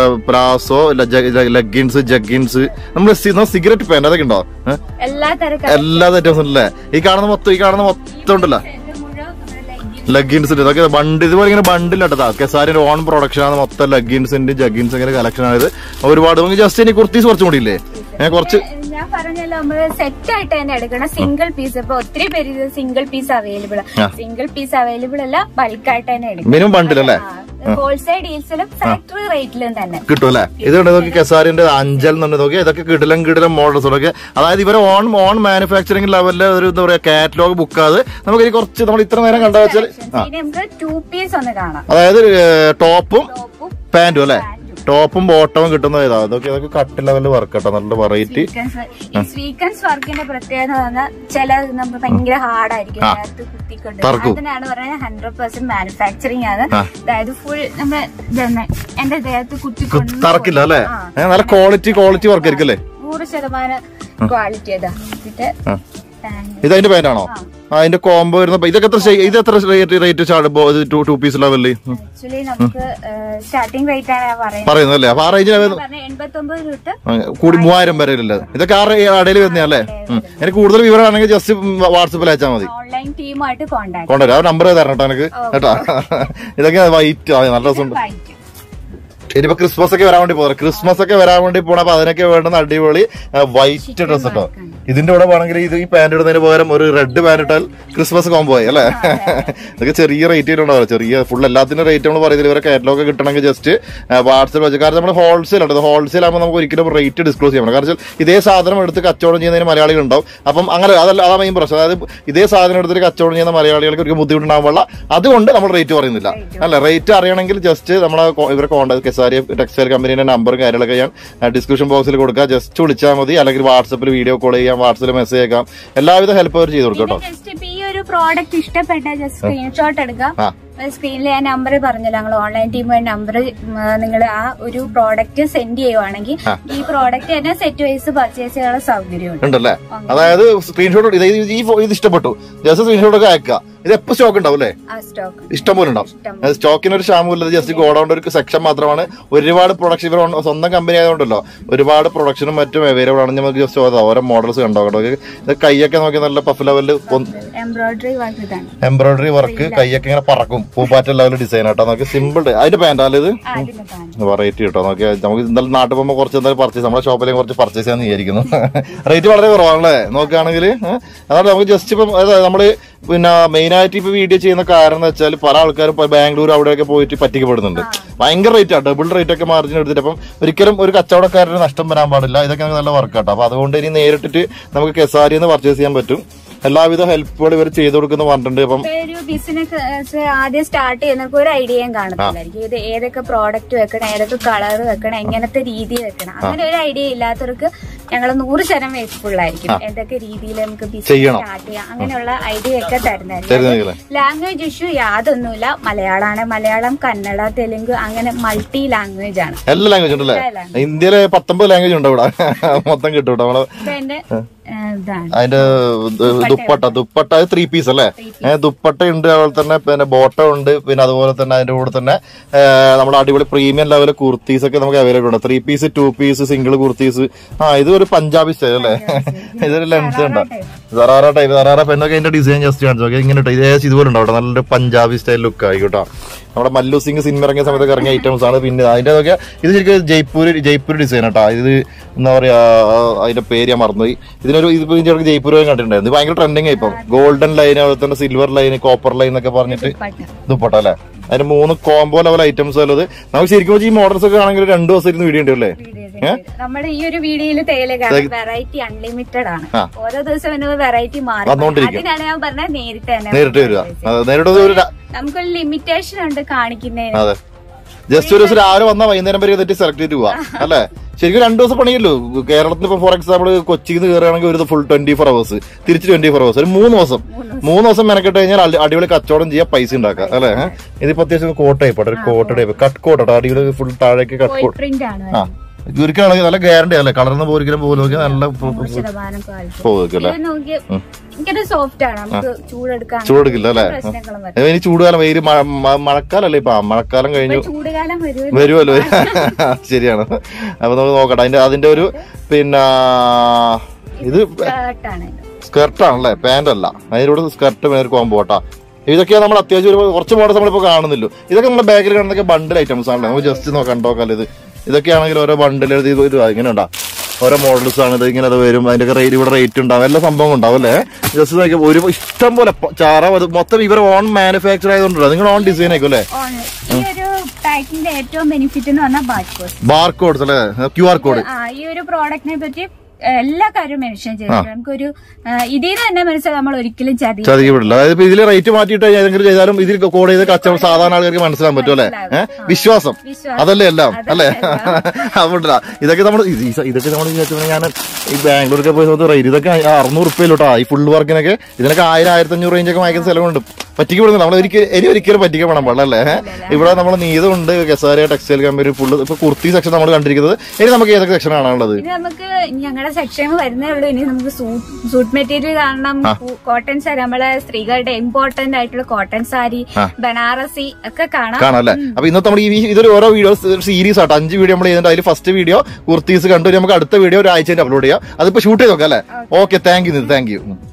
palazzo leggings jeggings നമ്മൾ സിഗരറ്റ് പാൻ അതൊക്കെ ഉണ്ടോ ഏ? എല്ലാ തരം എല്ലാ ഐറ്റംസും ഉണ്ടല്ലേ ഈ കാണുന്ന മൊത്തം ഈ കാണുന്ന മൊത്തം ഉണ്ടല്ലോ ലഗിൻസിന്റെ ഇതൊക്കെ ബണ്ട് ഇതുപോലെ ഇങ്ങനെ ബണ്ടിലുണ്ടതാ കെസാരിന്റെ ഓൺ പ്രൊഡക്ഷൻ ആണ് മൊത്തം ലഗിൻസിന്റെ ജഗിൻസ് ഇങ്ങനെ കളക്ഷൻ ആയത് ഒരുപാട് നമുക്ക് ജസ്റ്റ് ഇനി കുർത്തീസ് കുറച്ചും കൂടി ഇല്ലേ ഏഹ് കുറച്ച് ഞാൻ പറഞ്ഞല്ലോ നമ്മള് സെറ്റ് ആയിട്ട് തന്നെ എടുക്കണം സിംഗിൾ പീസ് ഇപ്പൊ ഒത്തിരി പേര് ഇത് single piece available single piece available അല്ല ബൾക്കായിട്ട് തന്നെ എടുക്കണം മിനിമം ബണ്ടിലല്ലേ ഹോൾസെയിൽ ഡീൽസിലും ഫാക്ടറി റേറ്റിലും തന്നെ കിട്ടും അല്ലേ ഇതുണ്ട് നോക്കി കെസാരിന്റെ അഞ്ചൽ എന്നുണ്ട് നോക്കി ഇതൊക്കെ കിടിലം കിടിലം മോഡൽസ് ഒക്കെ അതായത് ഇവരെ ഓൺ ഓൺ മാനുഫാക്ചറിംഗ് ലെവലിലെ ഒരു എന്താ പറയാ കാറ്റലോഗ് ബുക്ക് ആത് നമുക്ക് ഇനി കുറച്ച് നമ്മൾ ഇത്ര നേരം കണ്ട വെച്ചാൽ ഇനി നമുക്ക് ടു പീസ് ഒന്ന് കാണാം അതായത് ടോപ്പും ടോപ്പും പാന്റും അല്ലേ ടോപ്പും ബോട്ടവും കിട്ടുന്ന ഇതാ അതൊക്കെ ഇതൊക്കെ കട്ട് ലെവലിൽ വർക്ക് കേട്ടോ നല്ല വെറൈറ്റി സ്വീക്കൻസ് ഈ സ്വീക്കൻസ് വർക്കിന്റെ പ്രത്യേകത പറഞ്ഞാൽ ചില നമ്മൾ ഭയങ്കര ഹാർഡായിരിക്കും അതിനകത്ത് കുത്തിക്കൊണ്ട് തറക്കും. അതിനാണ് പറയുന്നത് ഹൺഡ്രഡ് പെർസെന്റ് മാനുഫാക്ചറിങ് ആണ് അതായത് ഫുൾ നമ്മൾ ഇതന്നെ എന്റെ ദേഹത്ത് കുത്തിക്കൊണ്ട് തറക്കില്ല അല്ലേ ഏ, നല്ല ക്വാളിറ്റി ക്വാളിറ്റി വർക്ക് ആയിരിക്കും അല്ലേ നൂറ് ശതമാനം ക്വാളിറ്റി അതാ എന്നിട്ട് ആ. പാന്റ്. ഇത് അതിന്റെ പാന്റാണോ ആ അതിന്റെ കോംബോ വരുന്ന ഇതൊക്കെ എത്ര ശേ- ഇത് എത്ര റേറ്റ് റേറ്റ് ചാടുമ്പോ ടു ടു പീസ് ലെവലിൽ ആക്ച്വലി നമുക്ക് സ്റ്റാർട്ടിംഗ് റേറ്റ് ആണ് ഞാൻ പറയുന്നത് പറയുന്നല്ലേ അപ്പൊ ആ റേഞ്ചിൽ പറഞ്ഞ എൺപത്തി ഒമ്പത് രൂപ കൂടി മൂവായിരം വരെ ഇല്ല ഇതൊക്കെ ആ ഇടയിൽ വരുന്നതല്ലേ എനിക്ക് കൂടുതൽ വിവരമാണെങ്കിൽ ജസ്റ്റ് വാട്സപ്പിൽ അയച്ചാൽ മതി ഓൺലൈൻ ടീമായിട്ട് കോണ്ടാക്ട് കൊണ്ടുവരാം ആ നമ്പർ തരണം കേട്ടോ എനിക്ക് കേട്ടോ ഇതൊക്കെ വൈറ്റ് നല്ല രസമുണ്ട് വായിക്കും ഇനിയിപ്പോ ക്രിസ്മസ് ഒക്കെ വരാൻ വേണ്ടി പോകുന്നത് ക്രിസ്മസ് ഒക്കെ വരാൻ വേണ്ടി പോണ അപ്പൊ അതിനൊക്കെ വേണ്ടുന്ന അടിപൊളി വൈറ്റ് ഡ്രസ് കേട്ടോ ഇതിന്റെ കൂടെ വേണമെങ്കിൽ ഇത് ഈ പാന്റ് ഇടുന്നതിന് പകരം ഒരു റെഡ് പാന്റ് ഇട്ടാൽ ക്രിസ്മസ് കോംബോ ആയി അല്ലേ ഇതൊക്കെ ചെറിയ റേറ്റ് ഉണ്ടാവും ചെറിയ ഫുൾ എല്ലാത്തിനും റേറ്റ് നമ്മൾ പറയുന്നത് ഇവരെ കാറ്റലോഗ് കിട്ടണമെങ്കിൽ ജസ്റ്റ് വാട്സപ്പ് വെച്ച് കാരണം നമ്മൾ ഹോൾസെയിൽ ആണ് ഹോൾസെയിൽ ആകുമ്പോൾ നമുക്ക് ഒരിക്കലും റേറ്റ് ഡിസ്ക്ലോസ് ചെയ്യണം കാരണം വെച്ചാൽ ഇതേ സാധനം എടുത്ത് കച്ചവടം ചെയ്യുന്നതിന് മലയാളികൾ ഉണ്ടാവും അപ്പം അങ്ങനെ അതല്ല അതാ മെയിൻ പ്രശ്നം അതായത് ഇതേ സാധനം എടുത്തിട്ട് കച്ചവടം ചെയ്യുന്ന മലയാളികൾക്ക് ഒരു ബുദ്ധിമുട്ടുണ്ടാകുമ്പോൾ അതുകൊണ്ട് നമ്മൾ റേറ്റ് പറയുന്നില്ല അല്ല റേറ്റ് അറിയണമെങ്കിൽ ജസ്റ്റ് നമ്മളെ കോ- ഇവരെ കോൺടാക്ട് കെസാരി ടെക്സ്റ്റൈൽ കമ്പനീന്റെ നമ്പറും കാര്യങ്ങളൊക്കെ ഞാൻ ഡിസ്ക്രിപ്ഷൻ ബോക്സിൽ കൊടുക്കുക ജസ്റ്റ് വിളിച്ചാൽ മതി അല്ലെങ്കിൽ വാട്സപ്പിൽ വീഡിയോ കോൾ ചെയ്യാം വാട്സപ്പിൽ മെസ്സേജ് അയക്കാം എല്ലാവിധ ഹെൽപ്പ് അവർ ചെയ്ത് കൊടുക്കും കേട്ടോ ജസ്റ്റ് ഇപ്പൊ ഈ ഒരു പ്രോഡക്റ്റ് ഇഷ്ടപ്പെട്ട ജസ്റ്റ് സ്ക്രീൻഷോട്ട് എടുക്കാം ആ. സ്ക്രീനിൽ ഞാൻ നമ്പർ പറഞ്ഞല്ലോ ഞങ്ങൾ ഓൺലൈൻ ടീം നമ്പർ നിങ്ങൾ ആ ഒരു പ്രോഡക്റ്റ് സെൻഡ് ചെയ്യുവാണെങ്കിൽ ഈ പ്രോഡക്റ്റ് തന്നെ സെറ്റ് വൈസ് പർച്ചേസ് ചെയ്യാനുള്ള സൗകര്യമുണ്ട് ഉണ്ടല്ലേ അതായത് സ്ക്രീൻഷോട്ട് ഇത് ഈ ഈ ഫോ- ഇത് ഇഷ്ടപ്പെട്ടു ജസ്റ്റ് സ്ക്രീൻഷോട്ട് ഒക്കെ അയക്കുക ഇത് എപ്പോൾ സ്റ്റോക്ക് ഉണ്ടാവും അല്ലേ ആ സ്റ്റോക്ക് ഇഷ്ടം പോലെ ഉണ്ടാവും അത് സ്റ്റോക്കിന് ഒരു ക്ഷാമമില്ല ജസ്റ്റ് ഗോഡൌണ്ട് ഒരു സെക്ഷൻ മാത്രമാണ് ഒരുപാട് പ്രൊഡക്ഷൻ ഇവർ സ്വന്തം കമ്പനി ആയതുകൊണ്ടല്ലോ ഒരുപാട് പ്രൊഡക്ഷനും മറ്റും അവൈലബിൾ ആണ് നമുക്ക് ജസ്റ്റ് ഓരോ മോഡൽസ് കണ്ടോ കേട്ടോ ഇത് കൈയൊക്കെ നോക്കി നല്ല പഫ് ലെവലിൽ എംബ്രോയിഡറി വർക്ക് ഇതാണ് എംബ്രോയിഡറി വർക്ക് കൈയൊക്കെ ഇങ്ങനെ പറക്കും പൂപ്പാറ്റ ലെവൽ ഡിസൈൻ കേട്ടോ നോക്കി സിമ്പിൾ അതിന്റെ പാന്റ് അല്ലേ ഇത് ആ, ഇതിന്റെ പാന്റ് വെറൈറ്റി കേട്ടോ നോക്കി നമുക്ക് എന്തായാലും നാട്ടിൽ പോകുമ്പോൾ കുറച്ച് എന്തായാലും പർച്ചേസ് നമ്മുടെ ഷോപ്പിലേക്ക് കുറച്ച് പർച്ചേസ് ചെയ്യാന്ന് വിചാരിക്കുന്നു റേറ്റ് വളരെ കുറവാണല്ലേ നോക്കുകയാണെങ്കിൽ അതാണ് നമുക്ക് ജസ്റ്റ് ഇപ്പം അതായത് നമ്മള് പിന്നെ മെയിൻ ആയിട്ട് ഇപ്പൊ വീഡിയോ ചെയ്യുന്ന കാരണം എന്ന് വെച്ചാൽ പല ആൾക്കാരും ഇപ്പൊ ബാംഗ്ലൂർ അവിടെയൊക്കെ പോയിട്ട് പറ്റിക്കപ്പെടുന്നുണ്ട് ഭയങ്കര റേറ്റ് ആണ് ഡബിൾ റേറ്റ് ഒക്കെ മാർജിൻ എടുത്തിട്ട് അപ്പം ഒരിക്കലും ഒരു കച്ചവടക്കാരന് നഷ്ടം വരാൻ പാടില്ല ഇതൊക്കെ നമുക്ക് നല്ല വർക്ക് കേട്ടോ അപ്പൊ അതുകൊണ്ട് ഇനി നേരിട്ടിട്ട് നമുക്ക് കെസാരിന്ന് പർച്ചേസ് ചെയ്യാൻ പറ്റും എല്ലാവിധ ഹെൽപ്പുകൾ ഇവർ ചെയ്തു കൊടുക്കുന്നു പറഞ്ഞിട്ടുണ്ട് അപ്പം ഇപ്പൊ ഒരു ബിസിനസ് ആദ്യം സ്റ്റാർട്ട് ചെയ്യുന്നവർക്ക് ഒരു ഐഡിയയും കാണത്തില്ലായിരിക്കും ഇത് ഏതൊക്കെ പ്രോഡക്റ്റ് വെക്കണം ഏതൊക്കെ കളർ വെക്കണം എങ്ങനത്തെ രീതി വെക്കണം അങ്ങനെ ഒരു ഐഡിയ ഇല്ലാത്തവർക്ക് ഞങ്ങൾ നൂറ് ശതമാനം വേസ്റ്റ്ഫുൾ ആയിരിക്കും എന്തൊക്കെ രീതിയിൽ നമുക്ക് ബിസിനസ് ചെയ്യണം. സ്റ്റാർട്ട് ചെയ്യാം അങ്ങനെയുള്ള ഐഡിയ ഒക്കെ തരുന്നതായിരിക്കും തരുന്നതില്ലേ ലാംഗ്വേജ് ഇഷ്യൂ യാതൊന്നുമില്ല മലയാളമാണ് മലയാളം കന്നഡ തെലുങ്ക് അങ്ങനെ മൾട്ടി ലാംഗ്വേജ് ആണ് എല്ലാ ലാംഗ്വേജ് ഉണ്ടല്ലേ എല്ലാ ഇന്ത്യയിലെ പത്തൊമ്പത് ലാംഗ്വേജ് ഉണ്ട് ഇവിടെ മൊത്തം കിട്ടും കേട്ടോ നമ്മള് ഇപ്പൊ എന്റെ ഏഹ്, ഇതാണ് അതിന്റെ ദു- ദുപ്പട്ട ദുപ്പട്ട അത് ത്രീ പീസ് അല്ലേ ഏഹ് ദുപ്പട്ട ഉണ്ട് അതുപോലെ തന്നെ പിന്നെ ബോട്ടം ഉണ്ട് പിന്നെ അതുപോലെ തന്നെ അതിന്റെ കൂടെ തന്നെ ഏഹ്, നമ്മുടെ അടിപൊളി പ്രീമിയം ലെവൽ കുർത്തീസ് ഒക്കെ നമുക്ക് അവൈലബിൾ ഉണ്ട് three piece two piece single kurtis ആ ഇത് ഒരു പഞ്ചാബി സ്റ്റൈൽ അല്ലേ ഇതൊരു ലെൻസ് ഉണ്ടോ സറാറ ടൈപ്പ് സറാറ പെണ്ണൊക്കെ അതിന്റെ ഡിസൈൻ ജസ്റ്റ് കാണിച്ചു നോക്കി ഇങ്ങനെ ഇട്ടോ. ഇത് ഏകദേശം ഇതുപോലെ ഉണ്ടാവും നല്ലൊരു പഞ്ചാബി സ്റ്റൈൽ ലുക്ക് ആയിക്കോട്ടോ നമ്മുടെ മല്ലു സിംഗ് സിനിമ ഇറങ്ങിയ സമയത്തൊക്കെ ഇറങ്ങിയ ഐറ്റംസ് ആണ് പിന്നെ അതിന്റെ നോക്കിയാൽ ഇത് ശരിക്കും ജയ്പൂർ ജയ്പൂർ ഡിസൈൻ കേട്ടോ ഇത് എന്താ പറയാ ആ, അതിന്റെ പേര് ഞാൻ മറന്നുപോയി ഇതിനൊരു ഇതിപ്പോ ഇതിന്റെ ജയ്പൂർ കണ്ടിട്ടുണ്ടായിരുന്നു ഇത് ഭയങ്കര ട്രെൻഡിങ് ഇപ്പം ഗോൾഡൻ ലൈൻ അതുപോലെ തന്നെ സിൽവർ ലൈൻ കോപ്പർ ലൈൻ എന്നൊക്കെ പറഞ്ഞിട്ട് പട്ട ദുപ്പട്ട അല്ലേ അതിന് മൂന്ന് കോംബോ ലെവൽ ഐറ്റംസ് ഉള്ളത് നമുക്ക് ശരിക്കും വെച്ചാൽ ഈ മോഡൽസ് ഒക്കെ ആണെങ്കിൽ രണ്ടു ദിവസം ഇരുന്ന് വീഡിയോ ഉണ്ട് അല്ലേ നമ്മുടെ ഈ ഒരു വീഡിയോയിൽ തേയില വെറൈറ്റി അൺലിമിറ്റഡ് ആണ് ആ. ഓരോ ദിവസം വെറൈറ്റി മാറി വന്നുകൊണ്ടിരിക്കും. അതിനാണ് ഞാൻ പറഞ്ഞത് നേരിട്ട് തന്നെ നേരിട്ട് വരിക അത് നേരിട്ട് ഒരു ര- നമുക്കൊരു ലിമിറ്റേഷൻ ഉണ്ട് കാണിക്കുന്നതിന് അതെ ജസ്റ്റ് ഒരു ദിവസം രാവിലെ വന്നാൽ വൈകുന്നേരം വരെ എന്നിട്ട് സെലക്ട് ചെയ്ത് പോവാ അല്ലേ ശരിക്കും രണ്ടു ദിവസം പണിയല്ലോ കേരളത്തിൽ ഇപ്പൊ ഫോർ എക്സാമ്പിൾ കൊച്ചിയിൽ നിന്ന് കയറുകയാണെങ്കിൽ ഒരു ഫുൾ ട്വന്റി ഫോർ അവേഴ്സ് തിരിച്ച് ട്വന്റി ഫോർ അവേഴ്സ് ഒരു മൂന്ന് ദിവസം മൂന്ന് ദിവസം മെനക്കെട്ട് കഴിഞ്ഞാൽ അടി- അടിപൊളി കച്ചവടം ചെയ്യാം പൈസ ഉണ്ടാക്കാം അല്ലേ ഏഹ്? ഇതിപ്പോ അത്യാവശ്യം കോട്ട് ടൈപ്പ് ഒരു കോട്ട് ടൈപ്പ് കട്ട് കോട്ട് കേട്ടോ അടിപൊളി ഫുൾ താഴേക്ക് കട്ട് കോട്ട് പ്രിന്റ് ആണ് ആ ഒരിക്കലാണെങ്കിൽ നല്ല ഗ്യാരണ്ടി അല്ലേ കളർന്ന് പോരിക്കലും പോലും നോക്കിയാൽ നല്ല നൂറ് ശതമാനം ക്വാളിറ്റി പോകും അല്ലേ ഇത് നോക്കി ഭയങ്കര സോഫ്റ്റ് ആണ് നമുക്ക് ചൂടെടുക്കാൻ ചൂടെടുക്കില്ല അല്ലേ പ്രശ്നങ്ങളും വരും ഇനി ചൂടുകാലം വെയിൽ മഴക്കാലല്ലേ ഇപ്പൊ ആ, മഴക്കാലം കഴിഞ്ഞു ചൂടുകാലം വരും വരുമല്ലോ ശരിയാണ് അപ്പൊ നമുക്ക് നോക്കട്ടെ അതിന്റെ അതിന്റെ ഒരു പിന്നെ ഇത് ഷർട്ടാണ് സ്കർട്ടാണല്ലേ പാന്റ് അല്ല അതിലൂടെ സ്കർട്ട് മേൽ കോമ്പോ കേട്ടാ ഇതൊക്കെയാണ് നമ്മൾ അത്യാവശ്യം ഒരു കുറച്ച് മോഡൽ നമ്മളിപ്പോ കാണുന്നില്ലോ ഇതൊക്കെ നമ്മുടെ ബാഗിൽ കാണുന്നതൊക്കെ ബണ്ടിൽ ഐറ്റംസ് ആണല്ലോ നമുക്ക് ജസ്റ്റ് നോക്കാം നോക്കാം ഇത് ഇതൊക്കെയാണെങ്കിൽ ഓരോ ബണ്ടിൽ ഇത് ഇത് ഇങ്ങനെ ഉണ്ടാ ഓരോ മോഡൽസ് ആണ് ഇത് ഇങ്ങനെ അത് വരും അതിന്റെ റേറ്റ് ഇവിടെ റേറ്റ് ഉണ്ടാവും എല്ലാ സംഭവം ഉണ്ടാവും അല്ലേ ജസ്റ്റ് നോക്കിയാൽ ഒരു ഇഷ്ടം പോലെ പ- ചാറ അത് മൊത്തം ഇവർ ഓൺ മാനുഫാക്ചർ ആയതുകൊണ്ടല്ലോ നിങ്ങൾ ഓൺ ഡിസൈൻ ആയിരിക്കും അല്ലേ ഓൺ ഈ ഒരു പാക്കിന്റെ ഏറ്റവും ബെനിഫിറ്റ് എന്ന് പറഞ്ഞാൽ ബാർകോഡ് ബാർ കോഡ്സ് അല്ലേ ക്യു ആർ കോഡ് ആ ഈ ഒരു പ്രോഡക്റ്റിനെ പറ്റി എല്ലാ കാര്യവും മെൻഷൻ ചെയ്തിട്ടുണ്ട് നമുക്കൊരു ആ, ഇതിൽ നിന്ന് തന്നെ മനസ്സിലായി നമ്മൾ ഒരിക്കലും ചതി ചതിക്കപ്പെടില്ല അതായത് ഇപ്പൊ ഇതിൽ റേറ്റ് മാറ്റിയിട്ട് ഏതെങ്കിലും ചെയ്താലും ഇതിൽ കോഡ് ചെയ്ത് കച്ചവടം സാധാരണ ആൾക്കാർക്ക് മനസ്സിലാൻ പറ്റും അല്ലേ ഏഹ് വിശ്വാസം വിശ്വാസം. അതല്ലേ എല്ലാം അല്ലേ അതുകൊണ്ടാ ഇതൊക്കെ നമ്മൾ ഇതൊക്കെ നമ്മൾ വിചാരിച്ചു ഞാൻ ഈ ബാംഗ്ലൂരൊക്കെ പോയി നോക്കി റേറ്റ് ഇതൊക്കെ അറുന്നൂറ് റുപ്യയിലോട്ടാ ഈ ഫുൾ വർക്കിനൊക്കെ ഇതിനൊക്കെ ആയിരം ആയിരത്തി അഞ്ഞൂറ് റേഞ്ച് ഒക്കെ വാങ്ങിക്കുന്ന സ്ഥലമുണ്ട് പറ്റിക്കപ്പെടുന്നു നമ്മൾ ഒരിക്കലും ഇനി ഒരിക്കലും പറ്റിക്കപ്പെടാൻ പാടില്ല അല്ലേ ഇവിടെ നമ്മൾ നീതമുണ്ട് കെസാരിയ ടെക്സ്റ്റൈൽ കമ്പനി ഫുള്ള് ഇപ്പൊ കുർത്തി സെക്ഷൻ നമ്മൾ കണ്ടിരിക്കുന്നത് ഇനി നമുക്ക് ഏതൊക്കെ സെക്ഷൻ ആണുള്ളത് ഇനി നമുക്ക് ഞങ്ങളുടെ സെക്ഷൻ വരുന്നേ ഉള്ളൂ ഇനി നമുക്ക് സൂട്ട് മെറ്റീരിയൽ കാണണം കോട്ടൺ സാരി നമ്മളെ സ്ത്രീകളുടെ ഇമ്പോർട്ടന്റ് ആയിട്ടുള്ള കോട്ടൺ സാരി ബനാറസി ഒക്കെ കാണാം കാണാം അല്ലേ അപ്പൊ ഇന്നത്തെ നമ്മൾ ഈ ഇതൊരു ഓരോ വീഡിയോ സീരീസ് ആട്ടോ അഞ്ച് വീഡിയോ നമ്മൾ ചെയ്യുന്നുണ്ട് അതിൽ ഫസ്റ്റ് വീഡിയോ കുർത്തീസ് കണ്ടു ഇനി നമുക്ക് അടുത്ത വീഡിയോ ഒരു ആഴ്ച അപ്ലോഡ് ചെയ്യാം അതിപ്പോ ഷൂട്ട് ചെയ്ത് നോക്കാം അല്ലേ okay thank you thank U